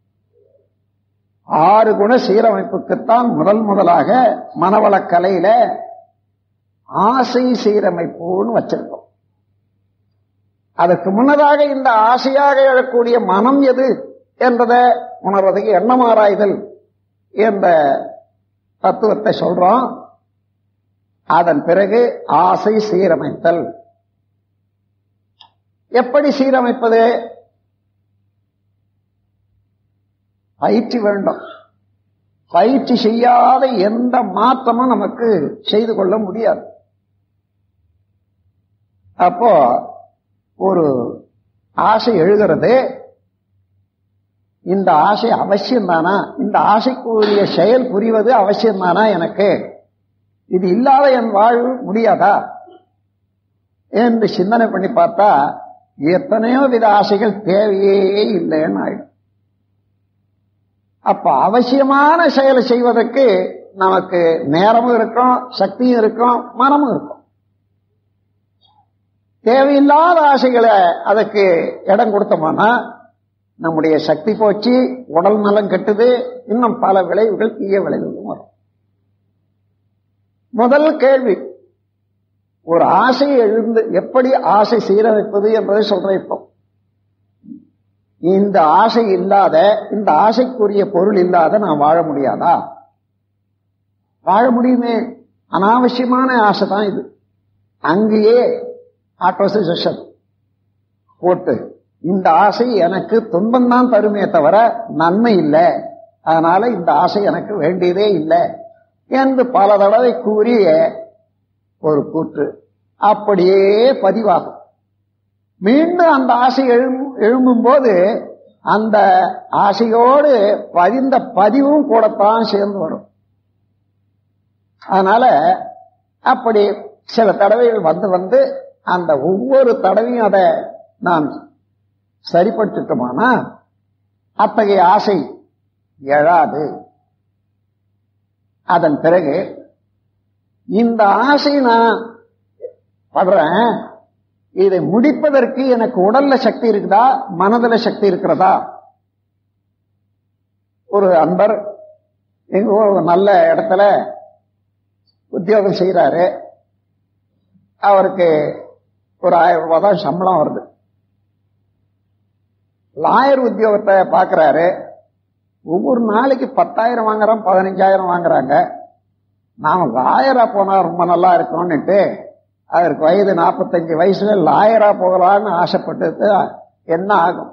ஆறு குண சீரமைப்புக்குத்தான் முதல் முதலாக மனவளக்கலையில ஆசை சீரமைப்புன்னு வச்சிருக்கோம் அதற்கு முன்னதாக இந்த ஆசையாக எழக்கூடிய மனம் எது என்பதை உணர்வதற்கு எண்ணமாராய்தல் என்ற தத்துவத்தை சொல்றோம் அதன் பிறகு ஆசை சீரமைத்தல் எப்படி சீரமைப்பது பயிற்சி வேண்டும் பயிற்சி செய்யாத எந்த மாற்றமும் நமக்கு செய்து கொள்ள முடியாது அப்போ ஒரு ஆசை எழுகிறது இந்த ஆசை அவசியம் தானா இந்த ஆசைக்குரிய செயல் புரிவது அவசியம் தானா எனக்கு இது இல்லாத என் வாழ்வு முடியாதா என்று சிந்தனை பண்ணி பார்த்தா எத்தனையோ வித ஆசைகள் தேவையே இல்லைன்னு ஆயிடும் அப்ப அவசியமான செயலை செய்வதற்கு நமக்கு நேரமும் இருக்கும் சக்தியும் இருக்கும் மனமும் இருக்கும் தேவையில்லாத ஆசைகளை அதுக்கு இடம் கொடுத்தோம்னா நம்முடைய சக்தி போச்சு உடல் நலம் கெட்டுது இன்னும் பல விளைவுகள் தீய விளைவுகளும் வரும் முதல் கேள்வி ஒரு ஆசை எழுந்து எப்படி ஆசை சீரமைப்பது என்பதை சொல்றேன் இப்போ இந்த ஆசை இல்லாத இந்த ஆசைக்குரிய பொருள் இல்லாத நான் வாழ முடியாதா வாழ முடியுமே அனாவசியமான ஆசை தான் இது அங்கேயே ஆட்டோசிசன் போட்டு இந்த ஆசை எனக்கு துன்பம் தான் தருமே தவிர நன்மை இல்லை அதனால இந்த ஆசை எனக்கு வேண்டியதே இல்லை என்று பல தடவை கூறிய ஒரு கூற்று அப்படியே பதிவாகும் மீண்டும் அந்த ஆசை எழும் எழும்பும் போது அந்த ஆசையோடு பதிந்த பதிவும் கூடத்தான் சேர்ந்து வரும் அதனால அப்படி சில தடவைகள் வந்து வந்து அந்த ஒவ்வொரு தடவையும் அதை நாம் சரிப்படுத்திட்டோமானா அத்தகைய ஆசை எழாது அதன் பிறகு இந்த ஆசை நான் படுறேன் இதை முடிப்பதற்கு எனக்கு உடல்ல சக்தி இருக்குதா மனதுல சக்தி இருக்கிறதா ஒரு அன்பர் எங்க ஒரு நல்ல இடத்துல உத்தியோகம் செய்யறாரு அவருக்கு ஒரு ஆயிரம் ரூபாய் தான் சம்பளம் வருது லாயர் உத்தியோகத்தை பாக்குறாரு ஒவ்வொரு நாளைக்கு பத்தாயிரம் வாங்குறோம் பதினஞ்சாயிரம் வாங்குறாங்க நாம லாயரா போனா ரொம்ப நல்லா இருக்கும்னுட்டு அதற்கு வயது நாற்பத்தஞ்சு வயசுல லாயரா போகலான்னு ஆசைப்பட்டது என்ன ஆகும்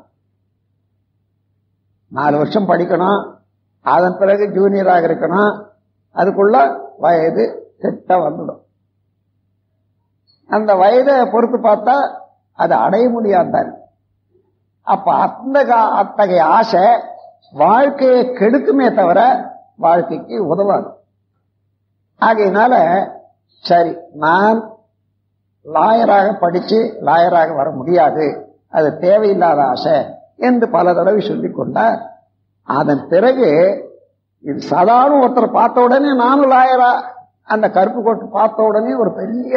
நாலு வருஷம் படிக்கணும் அதன் பிறகு ஜூனியராக இருக்கணும் அதுக்குள்ள வயது கிட்ட வந்துடும் அந்த வயதை பொறுத்து பார்த்தா அது அடைய முடியாதான் அப்ப அந்த அத்தகைய ஆசை வாழ்க்கையை கெடுக்குமே தவிர வாழ்க்கைக்கு உதவாது ஆகையினால சரி நான் லாயராக படிச்சு லாயராக வர முடியாது அது தேவையில்லாத ஆசை என்று பல தடவை சொல்லிக் கொண்டார் அதன் பிறகு இது சாதாரண ஒருத்தர் பார்த்த உடனே நானும் லாயரா அந்த கருப்பு கோட்டு பார்த்த உடனே ஒரு பெரிய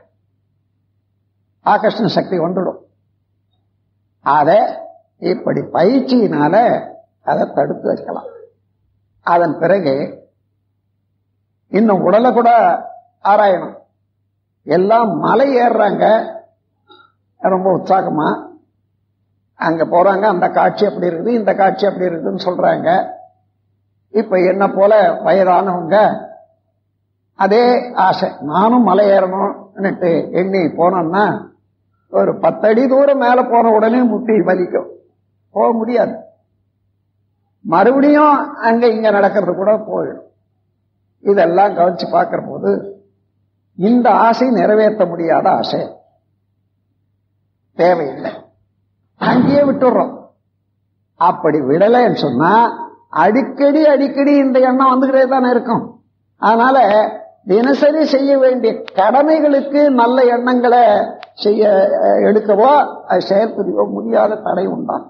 ஆகர்ஷண சக்தி வந்துடும் அத இப்படி பயிற்சியினால அதை தடுத்து வைக்கலாம் அதன் பிறகு இன்னும் உடலை கூட ஆராயணும் எல்லாம் மலை ஏறுறாங்க ரொம்ப உற்சாகமா அங்க போறாங்க அந்த காட்சி அப்படி இருக்குது இந்த காட்சி அப்படி இருக்குதுன்னு சொல்றாங்க இப்ப என்ன போல வயதானவங்க அதே ஆசை நானும் மலை ஏறணும்னுட்டு எண்ணி போனோம்னா ஒரு பத்தடி தூரம் மேல போன உடனே முட்டி வலிக்கும் போக முடியாது மறுபடியும் அங்க இங்க நடக்கிறது கூட போயிடும் இதெல்லாம் கவனிச்சு பார்க்கிற போது இந்த ஆசை நிறைவேற்ற முடியாத ஆசை தேவையில்லை அங்கேயே விட்டுடுறோம் அப்படி விடலைன்னு சொன்னா அடிக்கடி அடிக்கடி இந்த எண்ணம் வந்துகிட்டே தானே இருக்கும் அதனால தினசரி செய்ய வேண்டிய கடமைகளுக்கு நல்ல எண்ணங்களை செய்ய எடுக்கவோ அது செயற்புரியவோ முடியாத தடை உண்டான்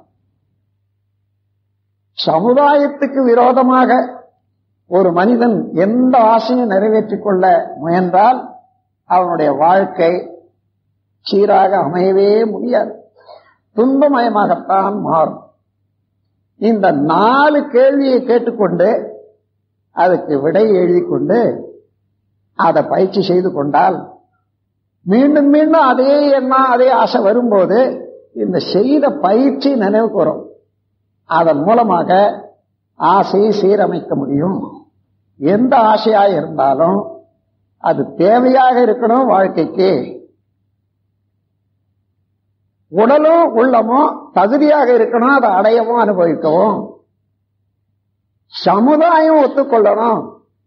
சமுதாயத்துக்கு விரோதமாக ஒரு மனிதன் எந்த ஆசையும் நிறைவேற்றிக் கொள்ள முயன்றால் அவனுடைய வாழ்க்கை சீராக அமையவே முடியாது துன்பமயமாகத்தான் மாறும் இந்த நாலு கேள்வியை கேட்டுக்கொண்டு அதுக்கு விடை எழுதி கொண்டு அதை பயிற்சி செய்து கொண்டால் மீண்டும் மீண்டும் அதே எண்ணம் அதே ஆசை வரும்போது இந்த செய்த பயிற்சி நினைவுக்கு வரும் அதன் மூலமாக ஆசையை சீரமைக்க முடியும் எந்த ஆசையா இருந்தாலும் அது தேவையாக இருக்கணும் வாழ்க்கைக்கு உடலும் உள்ளமும் தகுதியாக இருக்கணும் அதை அடையவும் அனுபவிக்கவும் சமுதாயம் ஒத்துக்கொள்ளணும்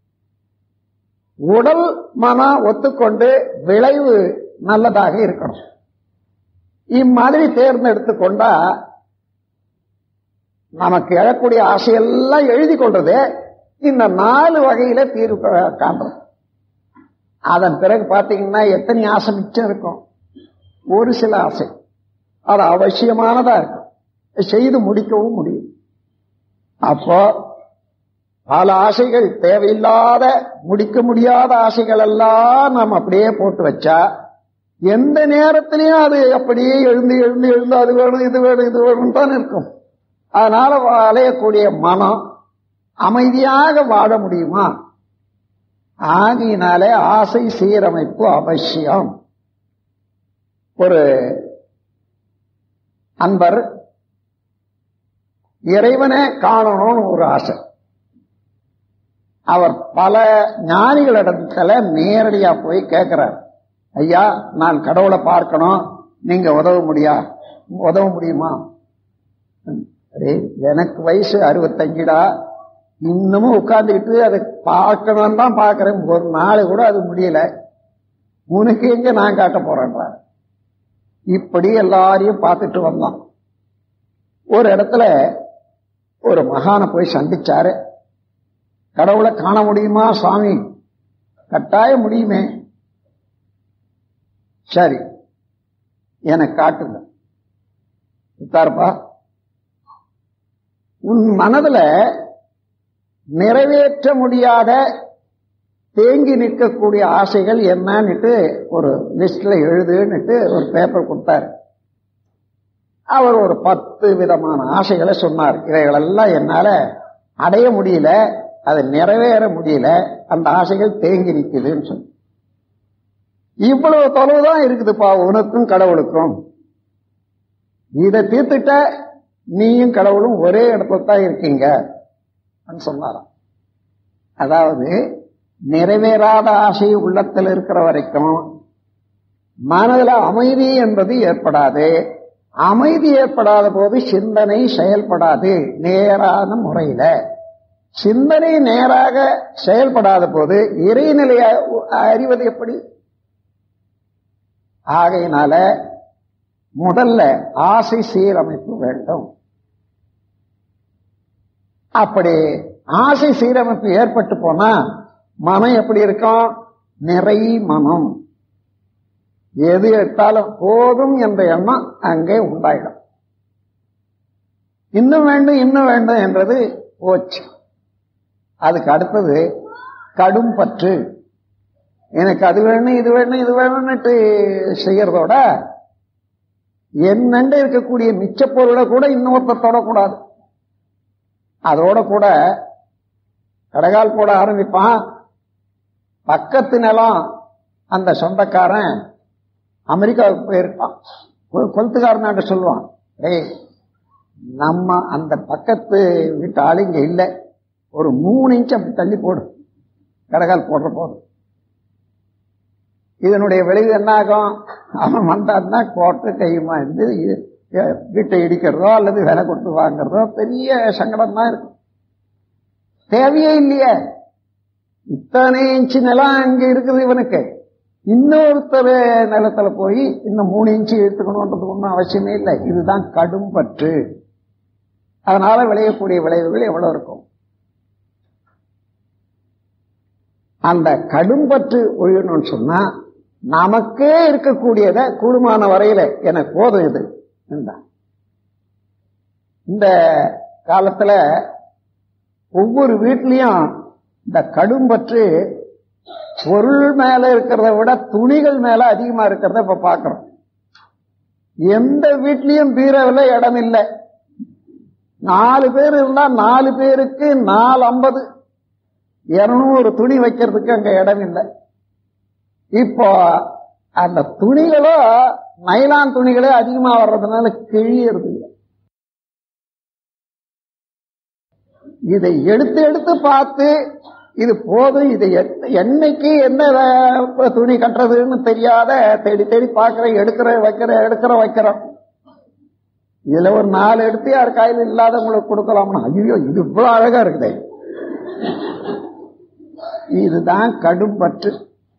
உடல் மனம் ஒத்துக்கொண்டு விளைவு நல்லதாக இருக்கணும் இம்மாதிரி தேர்ந்தெடுத்து கொண்டா நமக்கு எழக்கூடிய ஆசையெல்லாம் எழுதி கொண்டது இந்த நாலு வகையில தீர்வு காண்றோம் அதன் பிறகு பாத்தீங்கன்னா எத்தனை ஆசை மிச்சம் இருக்கும் ஒரு சில ஆசை அது அவசியமானதா இருக்கும் செய்து முடிக்கவும் முடியும் அப்போ பல ஆசைகள் தேவையில்லாத முடிக்க முடியாத ஆசைகள் எல்லாம் நாம் அப்படியே போட்டு வச்சா எந்த நேரத்திலையும் அது அப்படியே எழுந்து எழுந்து எழுந்து அது வேணும் இது வேணும் இது வேணும் தான் இருக்கும் அதனால அலையக்கூடிய மனம் அமைதியாக வாழ முடியுமா ஆகினாலே ஆசை சீரமைப்பு அவசியம் ஒரு அன்பர் இறைவனை காணணும்னு ஒரு ஆசை அவர் பல ஞானிகளிடத்துல நேரடியா போய் கேட்கிறார் ஐயா நான் கடவுளை பார்க்கணும் நீங்க உதவ முடியா உதவ முடியுமா எனக்கு வயசு அறுபத்தஞ்சுடா இன்னமும் உட்கார்ந்துக்கிட்டு அதை பார்க்கணும் தான் பார்க்கிறேன் ஒரு நாள் கூட அது முடியல உனக்கு எங்க நான் காட்ட போறேன்றார் இப்படி எல்லாரையும் பார்த்துட்டு வந்தோம் ஒரு இடத்துல ஒரு மகானை போய் சந்திச்சாரு கடவுளை காண முடியுமா சுவாமி கட்டாயம் முடியுமே சரி எனக்கு காட்டுங்க உத்தார்ப்பா உன் மனதுல நிறைவேற்ற முடியாத தேங்கி நிற்கக்கூடிய ஆசைகள் என்னன்னுட்டு ஒரு லிஸ்ட்ல எழுதுன்னுட்டு ஒரு பேப்பர் கொடுத்தாரு அவர் ஒரு பத்து விதமான ஆசைகளை சொன்னார் இவைகளெல்லாம் என்னால அடைய முடியல அது நிறைவேற முடியல அந்த ஆசைகள் தேங்கி நிற்குதுன்னு சொன்ன இவ்வளவு தொலைவுதான் இருக்குதுப்பா உனக்கும் கடவுளுக்கும் இதை தீர்த்துட்ட நீயும் கடவுளும் ஒரே இடத்துல தான் இருக்கீங்க சொன்னாராம் அதாவது நிறைவேறாத ஆசை உள்ளத்தில் இருக்கிற வரைக்கும் மனதில் அமைதி என்பது ஏற்படாது அமைதி ஏற்படாத போது சிந்தனை செயல்படாது நேரான முறையில சிந்தனை நேராக செயல்படாத போது இறைநிலைய அறிவது எப்படி ஆகையினால முதல்ல ஆசை சீரமைப்பு வேண்டும் அப்படி ஆசை சீரமைப்பு ஏற்பட்டு போனா மனம் எப்படி இருக்கும் நிறை மனம் எது எடுத்தாலும் போதும் என்ற எண்ணம் அங்கே உண்டாயிடும் இன்னும் வேண்டும் இன்னும் வேண்டும் என்றது போச்சு அதுக்கு அடுத்தது கடும் பற்று எனக்கு அது வேணும் இது வேணும் இது வேணும்னுட்டு செய்யறதோட என்னண்டு இருக்கக்கூடிய மிச்ச பொருளை கூட இன்னொருத்தர் தொடக்கூடாது அதோட கூட கடைகால் போட ஆரம்பிப்பான் பக்கத்து நிலம் அந்த சொந்தக்காரன் அமெரிக்காவுக்கு போயிருப்பான் கொளுத்துக்காரனாட்ட சொல்லுவான் ஏய் நம்ம அந்த பக்கத்து வீட்டு ஆள் இங்க இல்லை ஒரு மூணு இன்ச் அப்படி தள்ளி போடு கடைகால் போடுற போது இதனுடைய விளைவு என்ன ஆகும் அவன் வந்தான்னா கோட்டை கையுமா இருந்து வீட்டை இடிக்கிறதோ அல்லது விலை கொடுத்து வாங்குறதோ பெரிய சங்கடம் தான் இருக்கும் தேவையே இல்லையே இத்தனை இன்ச்சு நிலம் அங்க இருக்குது இவனுக்கு இன்னொருத்தர் நிலத்துல போய் இன்னும் மூணு இன்ச்சு எடுத்துக்கணுன்றது ஒன்றும் அவசியமே இல்லை இதுதான் கடும் பற்று அதனால விளையக்கூடிய விளைவுகள் எவ்வளவு இருக்கும் அந்த கடும் பற்று ஒழியணும்னு சொன்னா நமக்கே இருக்கக்கூடியத கூடுமான வரையில எனக்கு போதும் இது இந்த காலத்துல ஒவ்வொரு வீட்லயும் இந்த கடும் பற்று பொருள் மேல இருக்கிறத விட துணிகள் மேல அதிகமா இருக்கிறத இப்ப பாக்குறோம் எந்த வீட்லயும் பீரவில் இடம் இல்லை நாலு பேர் இருந்தா நாலு பேருக்கு நாலு ஐம்பது இருநூறு துணி வைக்கிறதுக்கு அங்க இடம் இல்லை இப்போ அந்த துணிகளோ நைலான் துணிகளே அதிகமா வர்றதுனால கிழியறது இல்லை இதை எடுத்து எடுத்து பார்த்து இது போதும் இது என்னைக்கு என்ன துணி கட்டுறதுன்னு தெரியாத தேடி தேடி பார்க்கிறேன் எடுக்கிற வைக்கிற எடுக்கிற வைக்கிறோம் இதுல ஒரு நாலு எடுத்து யார் கையில் இல்லாதவங்களுக்கு கொடுக்கலாம்னா ஐயோ இது இவ்வளவு அழகா இருக்குதே இதுதான் கடும் பற்று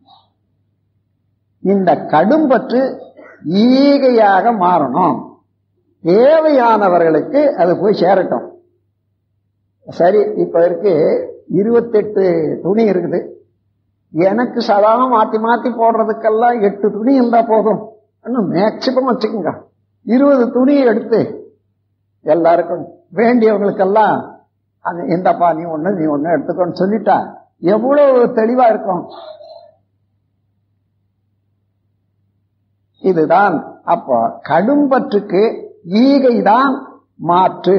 இந்த கடும் பற்று ஈகையாக மாறணும் தேவையானவர்களுக்கு அது போய் சேரட்டும் சரி இப்ப இருக்கு இருபத்தெட்டு துணி இருக்குது எனக்கு சதா மாத்தி மாத்தி போடுறதுக்கெல்லாம் எட்டு துணி இருந்தா போதும் மேக்சிமம் வச்சுக்கோங்க இருபது துணி எடுத்து எல்லாருக்கும் வேண்டியவங்களுக்கெல்லாம் அது இந்தப்பா நீ ஒண்ணு நீ ஒண்ணு எடுத்துக்கோன்னு சொல்லிட்டா எவ்வளவு தெளிவா இருக்கும் இதுதான் அப்போ கடும்பற்றுக்கு ஈகைதான் மாற்று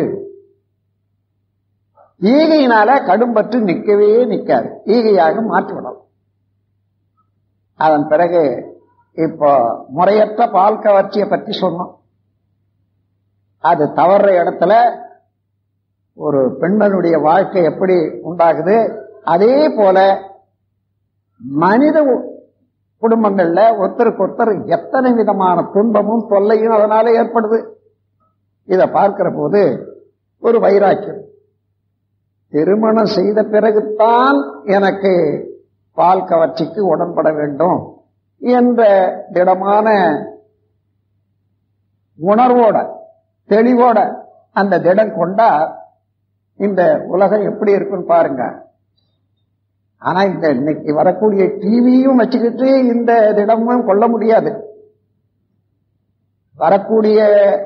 ஈகையினால கடும்பற்று நிற்கவே நிற்காது ஈகையாக மாற்றிவிடலாம் அதன் பிறகு இப்போ முறையற்ற பால் கவர்ச்சியை பற்றி சொன்னோம் அது தவறுற இடத்துல ஒரு பெண்மனுடைய வாழ்க்கை எப்படி உண்டாகுது அதே போல மனித குடும்பங்கள்ல ஒருத்தருக்கு ஒருத்தர் எத்தனை விதமான துன்பமும் தொல்லையும் அதனால ஏற்படுது இதை பார்க்கிற போது ஒரு வைராக்கியம் திருமணம் செய்த பிறகுதான் எனக்கு பால் கவர்ச்சிக்கு உடன்பட வேண்டும் என்ற திடமான உணர்வோட தெளிவோட அந்த திடம் கொண்டா இந்த உலகம் எப்படி இருக்குன்னு பாருங்க ஆனா இந்த இன்னைக்கு வரக்கூடிய டிவியும் வச்சுக்கிட்டு இந்த திடமும் கொள்ள முடியாது வரக்கூடிய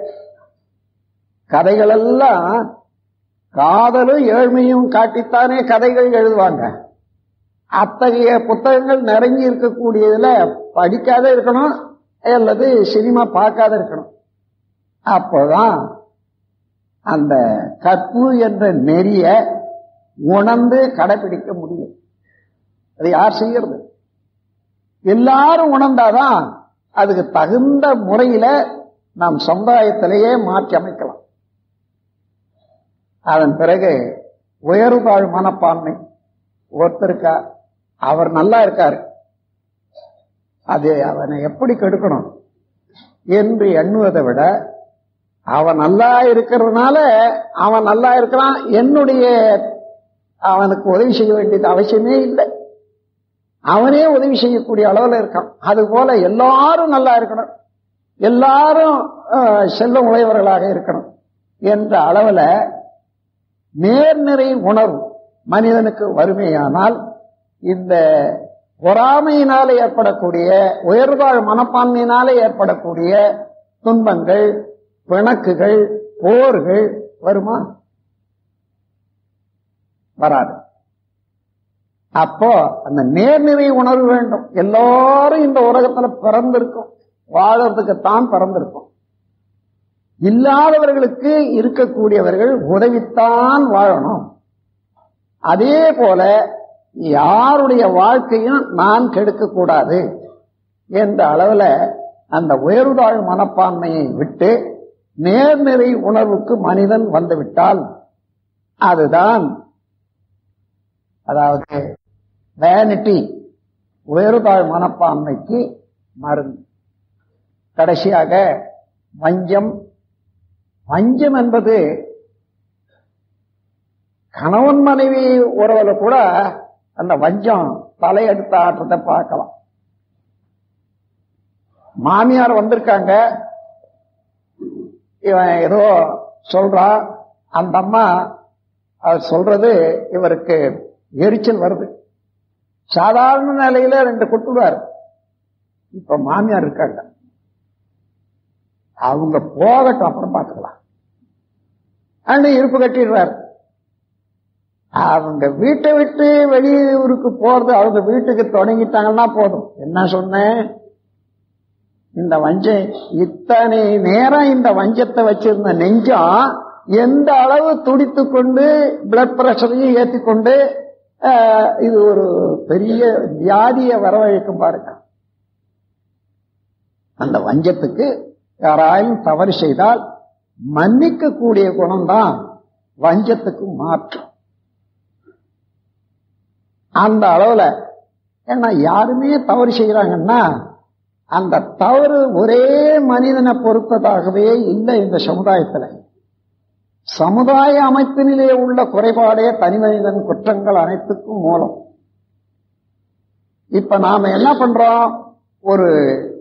கதைகள் எல்லாம் காதலும் ஏழ்மையும் காட்டித்தானே கதைகள் எழுதுவாங்க அத்தகைய புத்தகங்கள் நிறைஞ்சி இருக்கக்கூடியதுல படிக்காத இருக்கணும் அல்லது சினிமா பார்க்காத இருக்கணும் அப்போதான் அந்த கற்பு என்ற நெறிய உணர்ந்து கடைபிடிக்க முடியும் அது யார் செய்யறது எல்லாரும் உணர்ந்தாதான் அதுக்கு தகுந்த முறையில நாம் சமுதாயத்திலேயே மாற்றி அமைக்கலாம் அதன் பிறகு உயர்வாழ் மனப்பான்மை ஒருத்தருக்கா அவர் நல்லா இருக்காரு அது அவனை எப்படி கெடுக்கணும் என்று எண்ணுவதை விட அவன் நல்லா இருக்கிறதுனால அவன் நல்லா இருக்கிறான் என்னுடைய அவனுக்கு உதவி செய்ய வேண்டியது அவசியமே இல்லை அவனே உதவி செய்யக்கூடிய அளவில் இருக்கான் அது போல எல்லாரும் நல்லா இருக்கணும் எல்லாரும் செல்வம் உடையவர்களாக இருக்கணும் என்ற அளவில் நேர்நிறை உணர்வு மனிதனுக்கு வறுமையானால் இந்த பொறாமையினாலே ஏற்படக்கூடிய உயர்வாழ் மனப்பான்மையினாலே ஏற்படக்கூடிய துன்பங்கள் பிணக்குகள் போர்கள் வருமா வராது அப்போ அந்த நேர்நிறை உணர்வு வேண்டும் எல்லாரும் இந்த உலகத்துல பிறந்திருக்கும் வாழறதுக்குத்தான் பிறந்திருக்கும் இல்லாதவர்களுக்கு இருக்கக்கூடியவர்கள் உதவித்தான் வாழணும் அதே போல யாருடைய வாழ்க்கையும் நான் கெடுக்க கூடாது என்ற அளவுல அந்த உயர்தாழ் மனப்பான்மையை விட்டு நேர்நிறை உணர்வுக்கு மனிதன் வந்துவிட்டால் அதுதான் அதாவது வேனிட்டி உயர்தாழ் மனப்பான்மைக்கு மருந்து கடைசியாக வஞ்சம் வஞ்சம் என்பது கணவன் மனைவி உறவுல கூட அந்த வஞ்சம் தலையெடுத்த ஆற்றத்தை பார்க்கலாம் மாமியார் வந்திருக்காங்க இவன் ஏதோ சொல்றான் அந்த அம்மா அது சொல்றது இவருக்கு எரிச்சல் வருது சாதாரண நிலையில ரெண்டு குட்டுவார் இப்ப மாமியார் இருக்காங்க அவங்க போகட்டும் அப்புறம் பார்த்துக்கலாம் அண்ணன் இருப்பு கட்டிடுறாரு அவங்க வீட்டை விட்டு வெளியூருக்கு போறது அவங்க வீட்டுக்கு தொடங்கிட்டாங்கன்னா போதும் என்ன சொன்னேன் இந்த வஞ்சம் இத்தனை நேரம் இந்த வஞ்சத்தை வச்சிருந்த நெஞ்சம் எந்த அளவு துடித்து கொண்டு பிளட் பிரஷரையும் ஏற்றி கொண்டு இது ஒரு பெரிய வியாதியை வரவழைக்கும் பாருங்க அந்த வஞ்சத்துக்கு யாராயும் தவறு செய்தால் மன்னிக்கக்கூடிய குணம்தான் வஞ்சத்துக்கு மாற்றம் அந்த அளவுல ஏன்னா யாருமே தவறு செய்யறாங்கன்னா அந்த தவறு ஒரே மனிதனை பொறுத்ததாகவே இல்லை இந்த சமுதாயத்தில் சமுதாய அமைப்பினிலே உள்ள குறைபாடே தனி மனிதன் குற்றங்கள் அனைத்துக்கும் மூலம் இப்ப நாம என்ன பண்றோம் ஒரு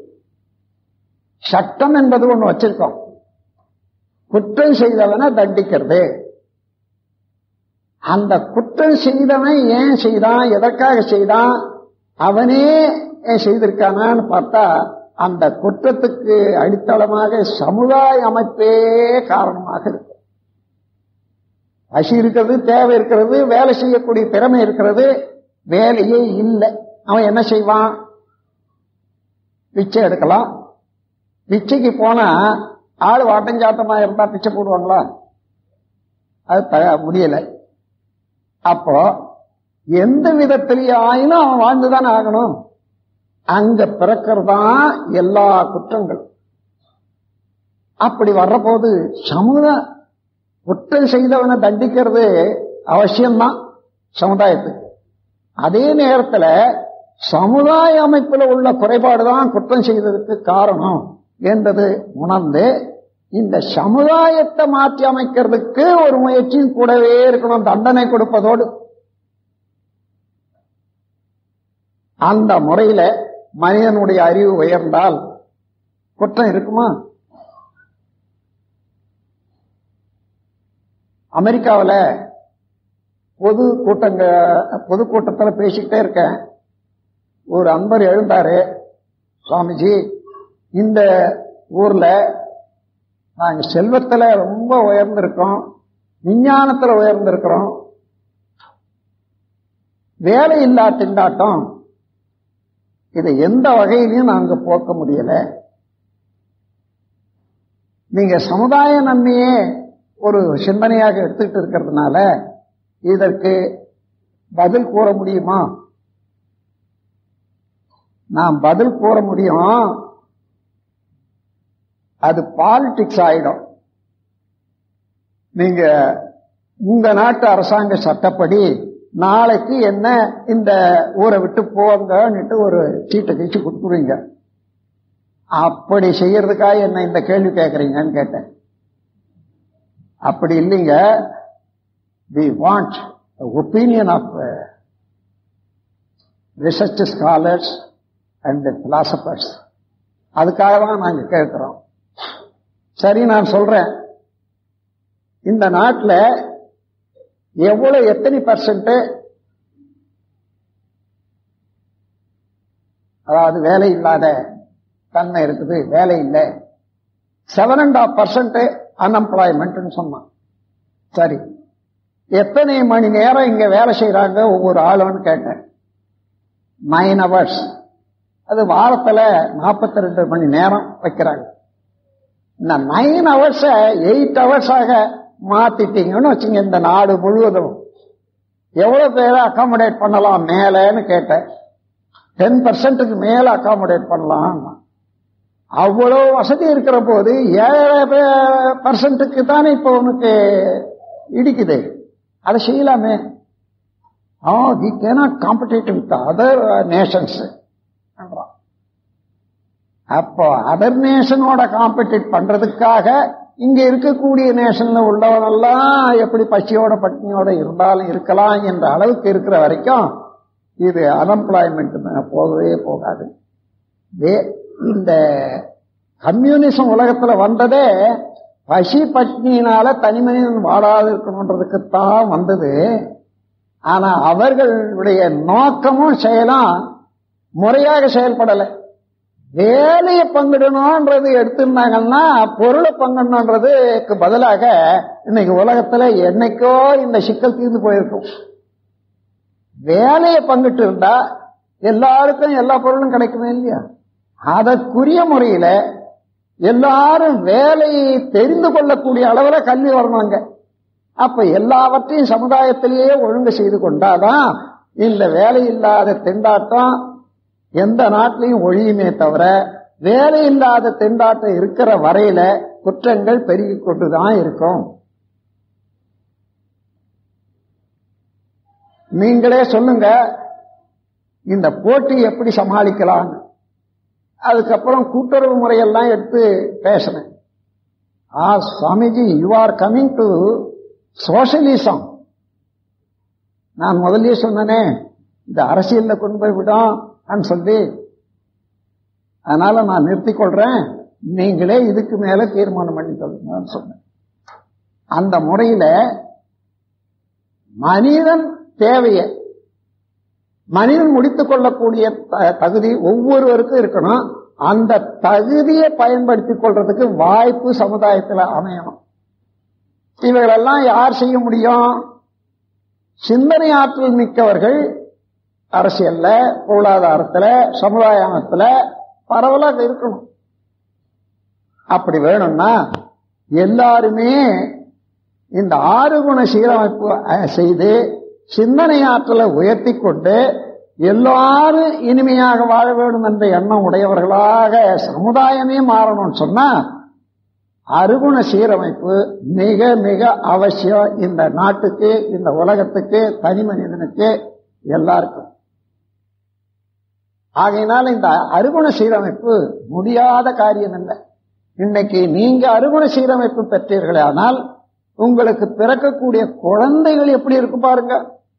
சட்டம் என்பது ஒண்ணு வச்சிருக்கோம் குற்றம் செய்தவனை தண்டிக்கிறது அந்த குற்றம் செய்தவன் ஏன் செய்தான் எதற்காக செய்தான் அவனே ஏன் செய்திருக்கானான்னு பார்த்தா அந்த குற்றத்துக்கு அடித்தளமாக சமுதாய அமைப்பே காரணமாக இருக்கு பசி இருக்கிறது தேவை இருக்கிறது வேலை செய்யக்கூடிய திறமை இருக்கிறது வேலையே இல்லை அவன் என்ன செய்வான் பிச்சை எடுக்கலாம் பிச்சைக்கு போனா ஆள் வாட்டஞ்சாட்டமா இருந்தா பிச்சை போடுவாங்களா அது முடியல அப்போ எந்த விதத்திலேயே ஆயினும் அவன் வாழ்ந்துதானே ஆகணும் அங்க பிறக்கிறதான் எல்லா குற்றங்களும் அப்படி வர்றபோது சமுதாய குற்றம் செய்தவனை தண்டிக்கிறது அவசியம்தான் சமுதாயத்துக்கு அதே நேரத்தில் சமுதாய அமைப்பில் உள்ள குறைபாடுதான் குற்றம் செய்ததுக்கு காரணம் என்றது உணர்ந்து இந்த சமுதாயத்தை மாற்றி அமைக்கிறதுக்கு ஒரு முயற்சியும் கூடவே இருக்கணும் தண்டனை கொடுப்பதோடு அந்த முறையில மனிதனுடைய அறிவு உயர்ந்தால் குற்றம் இருக்குமா அமெரிக்காவில் பொது கூட்டங்க பொது கூட்டத்தில் பேசிக்கிட்டே இருக்கேன் ஒரு அன்பர் எழுந்தாரு சுவாமிஜி இந்த ஊர்ல நாங்க செல்வத்துல ரொம்ப உயர்ந்திருக்கோம் விஞ்ஞானத்துல உயர்ந்திருக்கிறோம் வேலை இல்லா திண்டாட்டம் இதை எந்த வகையிலையும் நாங்க போக்க முடியல நீங்க சமுதாய நன்மையே ஒரு சிந்தனையாக எடுத்துக்கிட்டு இருக்கிறதுனால இதற்கு பதில் கூற முடியுமா நான் பதில் கூற முடியும் அது பாலிடிக்ஸ் ஆயிடும் நீங்க உங்க நாட்டு அரசாங்க சட்டப்படி நாளைக்கு என்ன இந்த ஊரை விட்டு போங்கன்னுட்டு ஒரு சீட்டை கழிச்சு கொடுத்துருவீங்க அப்படி செய்யறதுக்காக என்ன இந்த கேள்வி கேட்கறீங்கன்னு கேட்டேன் அப்படி இல்லைங்க we want opinion of research scholars and philosophers அதுக்காக தான் நாங்கள் கேட்கிறோம் சரி நான் சொல்றேன் இந்த நாட்டில் எவ்வளவு எத்தனை பர்சன்ட் அதாவது வேலை இல்லாத தன்மை இருக்குது வேலை இல்லை seven and half percent unemployment சொன்னான் சரி எத்தனை மணி நேரம் இங்க வேலை செய்யறாங்க ஒவ்வொரு ஆளுன்னு கேட்டேன் நைன் ஹவர்ஸ் அது வாரத்துல நாற்பத்தி ரெண்டு மணி நேரம் வைக்கிறாங்க இந்த நைன் ஹவர்ஸ எயிட் ஹவர்ஸாக மாத்திட்டீங்கன்னு வச்சுங்க இந்த நாடு முழுவதும் எவ்வளவு பேரை அகாமடேட் பண்ணலாம் மேலன்னு கேட்டேன் டென் பர்சன்ட்டுக்கு மேல அகாமடேட் பண்ணலாம் அவ்வளவு வசதி இருக்கிற போது ஏழு பர்சன்ட்டுக்கு தானே இப்போ உனக்கு இடிக்குது அதை செய்யலாமே ah we cannot compete with other nations அப்போ அதர் நேஷனோட காம்படேட் பண்றதுக்காக இங்க இருக்கக்கூடிய நேஷன்ல உள்ளவனெல்லாம் எப்படி பசியோட பட்டினியோட இருந்தாலும் இருக்கலாம் என்ற அளவுக்கு இருக்கிற வரைக்கும் இது அன்எம்ப்ளாய்மெண்ட் போகவே போகாது இந்த கம்யூனிசம் உலகத்துல வந்ததே பசி பட்னியினால தனி மனிதன் வாழாது இருக்கணுன்றதுக்குத்தான் வந்தது ஆனா அவர்களுடைய நோக்கமும் செயலும் முறையாக செயல்படலை வேலையை பங்கிடணும்ன்றது எடுத்திருந்தாங்கன்னா பொருளை பங்கிடணுன்றதுக்கு பதிலாக இன்னைக்கு உலகத்துல என்னைக்கோ இந்த சிக்கல் தீர்ந்து போயிருக்கும் வேலையை பங்கிட்டு இருந்தா எல்லாருக்கும் எல்லா பொருளும் கிடைக்குமே இல்லையா அதற்குரிய முறையில எல்லாரும் வேலையை தெரிந்து கொள்ளக்கூடிய அளவுல கல்வி வரணுங்க அப்ப எல்லாவற்றையும் சமுதாயத்திலேயே ஒழுங்கு செய்து கொண்டாதான் இந்த வேலை இல்லாத திண்டாட்டம் எந்த நாட்டிலையும் ஒழியுமே தவிர வேலை இல்லாத திண்டாட்டம் இருக்கிற வரையில குற்றங்கள் பெருகிக் கொண்டுதான் இருக்கும் நீங்களே சொல்லுங்க இந்த போட்டி எப்படி சமாளிக்கலாம் அதுக்கப்புறம் கூட்டுறவு முறையெல்லாம் எடுத்து பேசினேன் ah Swamiji you are coming to socialism நான் முதல்லயே சொன்னனே இந்த அரசியல்ல கொண்டு போய் விடும் சொல்லி அதனால நான் நிறுத்திக் கொள்றேன் நீங்களே இதுக்கு மேல தீர்மானம் பண்ணி சொல்லுங்கன்னு சொன்னேன் அந்த முறையில மனிதன் தேவையை மனிதன் முடித்துக் கொள்ளக்கூடிய தகுதி ஒவ்வொருவருக்கும் இருக்கணும் அந்த தகுதியை பயன்படுத்திக் கொள்றதுக்கு வாய்ப்பு சமுதாயத்தில் அமையணும் இவைகளெல்லாம் யார் செய்ய முடியும் சிந்தனை ஆற்றல் மிக்கவர்கள் அரசியல்ல பொருளாதாரத்துல சமுதாயத்துல பரவலாக இருக்கணும் அப்படி வேணும்னா எல்லாருமே இந்த ஆறு குண சீரமைப்பு செய்து சிந்தனை ஆற்றலை உயர்த்தி கொண்டு எல்லாரும் இனிமையாக வாழ வேண்டும் என்ற எண்ணம் உடையவர்களாக சமுதாயமே மாறணும்னு சொன்னா அருகுண சீரமைப்பு மிக மிக அவசியம் இந்த நாட்டுக்கு இந்த உலகத்துக்கு தனி மனிதனுக்கு எல்லாருக்கும் ஆகையினால இந்த அருகுண சீரமைப்பு முடியாத காரியம் இல்லை இன்னைக்கு நீங்க அருகுண சீரமைப்பு பெற்றீர்களே ஆனால் உங்களுக்கு பிறக்கக்கூடிய குழந்தைகள் எப்படி இருக்கு பாருங்க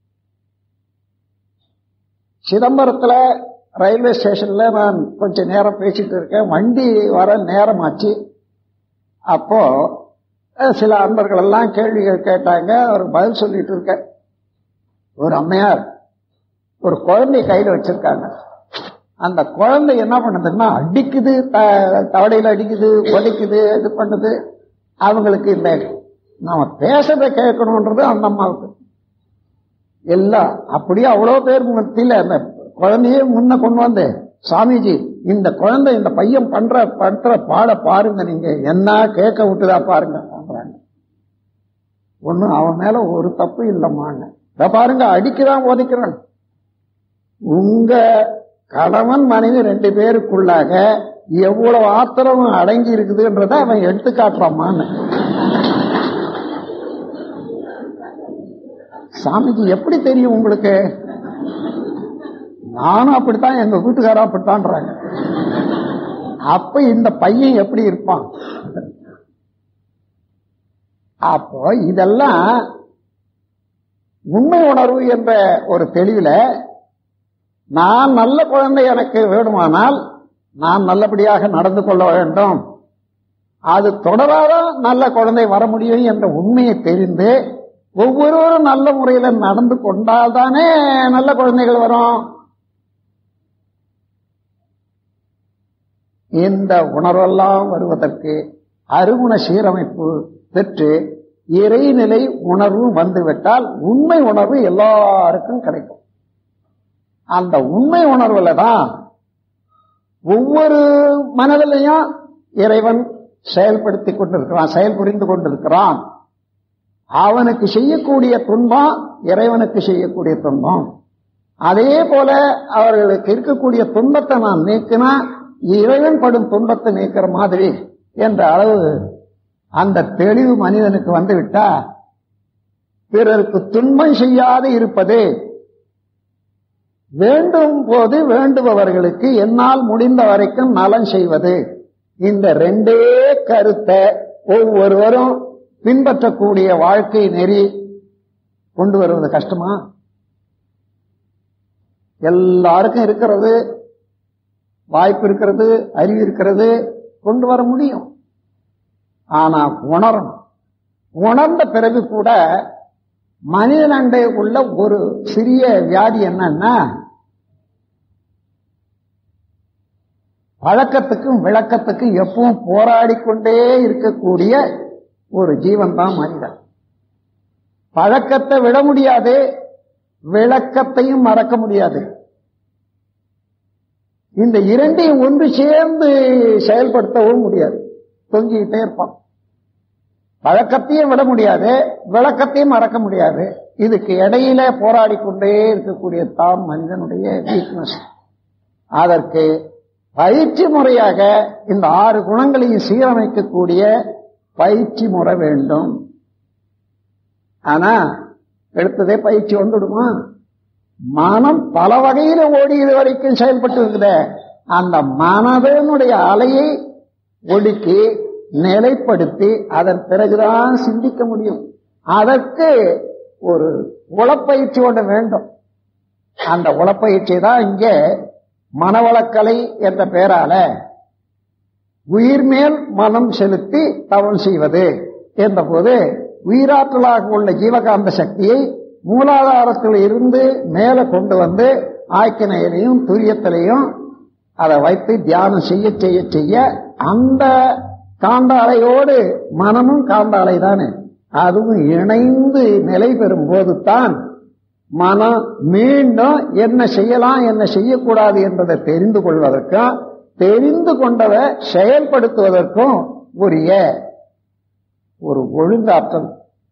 சிதம்பரத்துல ரயில்வே ஸ்டேஷன்ல நான் கொஞ்ச நேரம் பேசிட்டு இருக்கேன் வண்டி வர நேரம் ஆச்சு அப்போ அஹ் சில அன்பர்கள் எல்லாம் கேள்விகள் கேட்டாங்க அவர் பதில் சொல்லிட்டு இருக்க ஒரு அம்மையார் ஒரு குழந்தை கையில வச்சிருக்காங்க அந்த குழந்தை என்ன பண்ணுதுன்னா அடிக்குது த- தவடையில அடிக்குது ஒலிக்குது இது பண்ணுது அவங்களுக்கு இந்த நாம பேசுறத கேட்கணுன்றது அந்த அம்மாவுக்கு எல்லாம் அப்படியே அவ்வளவு பேர் மத்தியில அந்த குழந்தையே முன்ன கொண்டு வந்து சாமிஜி இந்த குழந்தை இந்த பையன் பண்ற பண்ற பாட பாருங்க நீங்க என்ன கேட்க விட்டுதா பாருங்க பண்றாங்க ஒண்ணும் அவன் மேல ஒரு தப்பு இல்லம்மாங்க இத பாருங்க அடிக்கிறான் உதைக்கிறான் உங்க கணவன் மனைவி ரெண்டு பேருக்குள்ளாக எவ்வளவு ஆத்திரம் அடங்கி இருக்குதுன்றத அவன் எடுத்து காட்டுறாமான்னு சாமிஜி எப்படி தெரியும் உங்களுக்கு நானும் அப்படித்தான் எங்க வீட்டுக்காரா அப்படித்தான்றாங்க அப்ப இந்த பையன் எப்படி இருப்பான் அப்போ இதெல்லாம் உண்மை உணர்வு என்ற ஒரு தெளிவுல நான் நல்ல குழந்தை எனக்கு வேணுமானால் நான் நல்லபடியாக நடந்து கொள்ள வேண்டும் அது தொடராதான் நல்ல குழந்தை வர முடியும் என்ற உண்மையை தெரிந்து ஒவ்வொருவரும் நல்ல முறையில நடந்து கொண்டால்தானே நல்ல குழந்தைகள் வரும் இந்த உணர்வெல்லாம் வருவதற்கு அருகுண சீரமைப்பு பெற்று இறைநிலை உணர்வு வந்துவிட்டால் உண்மை உணர்வு எல்லாருக்கும் கிடைக்கும் அந்த உண்மை உணர்வுல தான் ஒவ்வொரு மனதிலையும் இறைவன் செயல்படுத்தி கொண்டிருக்கிறான் செயல் புரிந்து கொண்டிருக்கிறான் அவனுக்கு செய்யக்கூடிய துன்பம் இறைவனுக்கு செய்யக்கூடிய துன்பம் அதே போல அவர்களுக்கு இருக்கக்கூடிய துன்பத்தை நான் நீக்கினா இறைவன் படும் துன்பத்தை நீக்கிற மாதிரி என்ற அளவு அந்த தெளிவு மனிதனுக்கு வந்துவிட்டா பிறருக்கு துன்பம் செய்யாது இருப்பது வேண்டும் போது வேண்டுபவர்களுக்கு என்னால் முடிந்த வரைக்கும் நலம் செய்வது இந்த ரெண்டே கருத்தை ஒவ்வொருவரும் பின்பற்றக்கூடிய வாழ்க்கை நெறி கொண்டு வருவது கஷ்டமா எல்லாருக்கும் இருக்கிறது வாய்ப்பு இருக்கிறது அறிவு இருக்கிறது கொண்டு வர முடியும் ஆனா உணரணும் உணர்ந்த பிறகு கூட மனிதனண்டை உள்ள ஒரு சிறிய வியாதி என்னன்னா பழக்கத்துக்கும் விளக்கத்துக்கும் எப்பவும் போராடி கொண்டே இருக்கக்கூடிய ஒரு ஜீவன் தான் மனிதன் பழக்கத்தை விட முடியாது விளக்கத்தையும் மறக்க முடியாது இந்த இரண்டையும் ஒன்று சேர்ந்து செயல்படுத்தவும் முடியாது தொங்கிக்கிட்டே இருப்பான் பழக்கத்தையும் விட முடியாது விளக்கத்தையும் மறக்க முடியாது இதுக்கு இடையில போராடி கொண்டே இருக்கக்கூடிய தான் மனிதனுடைய வீக்னஸ் அதற்கு பயிற்சி முறையாக இந்த ஆறு குணங்களையும் சீரமைக்கக்கூடிய பயிற்சி முறை வேண்டும் ஆனா எடுத்ததே பயிற்சி வந்துடுமா மனம் பல வகையில ஓடி இது வரைக்கும் செயல்பட்டு இருக்குதே அந்த மனதனுடைய அலையை ஒடுக்கி நிலைப்படுத்தி அதன் பிறகுதான் சிந்திக்க முடியும் அதற்கு ஒரு உளப்பயிற்சி ஒன்று வேண்டும் அந்த உளப்பயிற்சி தான் இங்கே மனவளக்கலை என்ற பெயரால உயிர் மேல் மனம் செலுத்தி தவம் செய்வது என்ற போது உயிராற்றலாக உள்ள ஜீவகாந்த சக்தியை மூலாதாரத்தில் இருந்து மேல கொண்டு வந்து ஆய்க்கினையிலையும் துரியத்திலையும் அதை வைத்து தியானம் செய்ய செய்ய செய்ய அந்த காந்த அலையோடு மனமும் காந்த அலை தானே அதுவும் இணைந்து நிலை பெறும் போது தான் மனம் மீண்டும் என்ன செய்யலாம் என்ன செய்யக்கூடாது என்பதை தெரிந்து கொள்வதற்கும் தெரிந்து கொண்டதை செயல்படுத்துவதற்கும் உரிய ஒரு ஒழுங்காற்றல்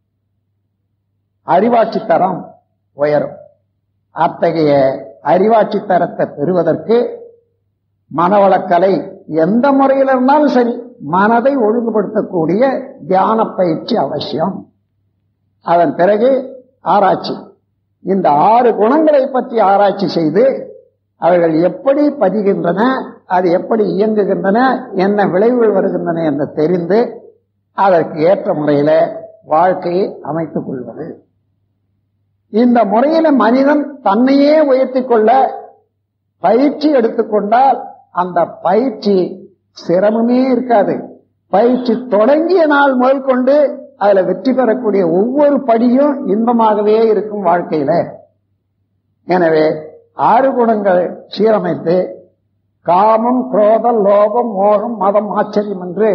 அறிவாட்சி தரம் உயரும் அத்தகைய அறிவாட்சி தரத்தை பெறுவதற்கு மனவளக்கலை எந்த முறையில் இருந்தாலும் சரி மனதை ஒழுங்குபடுத்தக்கூடிய தியான பயிற்சி அவசியம் அதன் பிறகு ஆராய்ச்சி இந்த ஆறு குணங்களை பற்றி ஆராய்ச்சி செய்து அவைகள் எப்படி பதிகின்றன அது எப்படி இயங்குகின்றன என்ன விளைவுகள் வருகின்றன என்று தெரிந்து அதற்கு ஏற்ற முறையில வாழ்க்கையை அமைத்துக் கொள்வது இந்த முறையில மனிதன் தன்னையே உயர்த்திக் கொள்ள பயிற்சி எடுத்துக்கொண்டால் அந்த பயிற்சி சிரமமே இருக்காது பயிற்சி தொடங்கிய நாள் முதல் கொண்டு அதுல வெற்றி பெறக்கூடிய ஒவ்வொரு படியும் இன்பமாகவே இருக்கும் வாழ்க்கையில எனவே ஆறு குணங்கள் சீரமைத்து காமம் குரோதம் லோகம் மோகம் மதம் ஆச்சரியம் என்று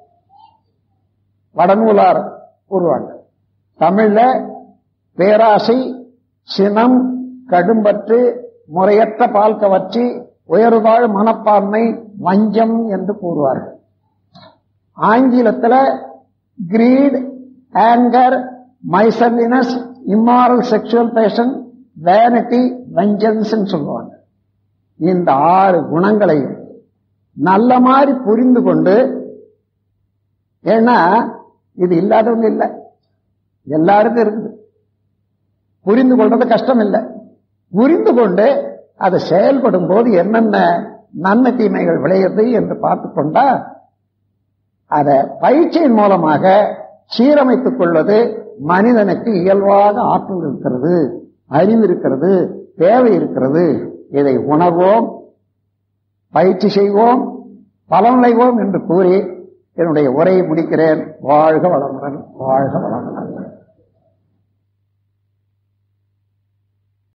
வடநூலார் கூறுவாங்க தமிழ்ல பேராசை சினம் கடும்பற்று முறையற்ற பால் கவர்ச்சி உயர்வாழ் மனப்பான்மை வஞ்சம் என்று கூறுவார்கள் ஆங்கிலத்துல greed anger miserliness immoral sexual passion vanity vengeance சொல்லுவாங்க இந்த ஆறு குணங்களையும் நல்ல மாதிரி புரிந்து கொண்டு ஏன்னா இது இல்லாதவங்க இல்லை எல்லாருக்கும் இருக்குது புரிந்து கொள்றது கஷ்டம் இல்லை புரிந்து கொண்டு அதை செயல்படும் போது என்னென்ன நன்மை தீமைகள் விளையுது என்று பார்த்து கொண்டா அதை பயிற்சியின் மூலமாக சீரமைத்துக் கொள்வது மனிதனுக்கு இயல்பாக ஆற்றல் இருக்கிறது அறிவு இருக்கிறது தேவை இருக்கிறது இதை உணர்வோம் பயிற்சி செய்வோம் பலனடைவோம் என்று கூறி என்னுடைய உரையை முடிக்கிறேன் வாழ்க வளமுடன் வாழ்க வளமுடன்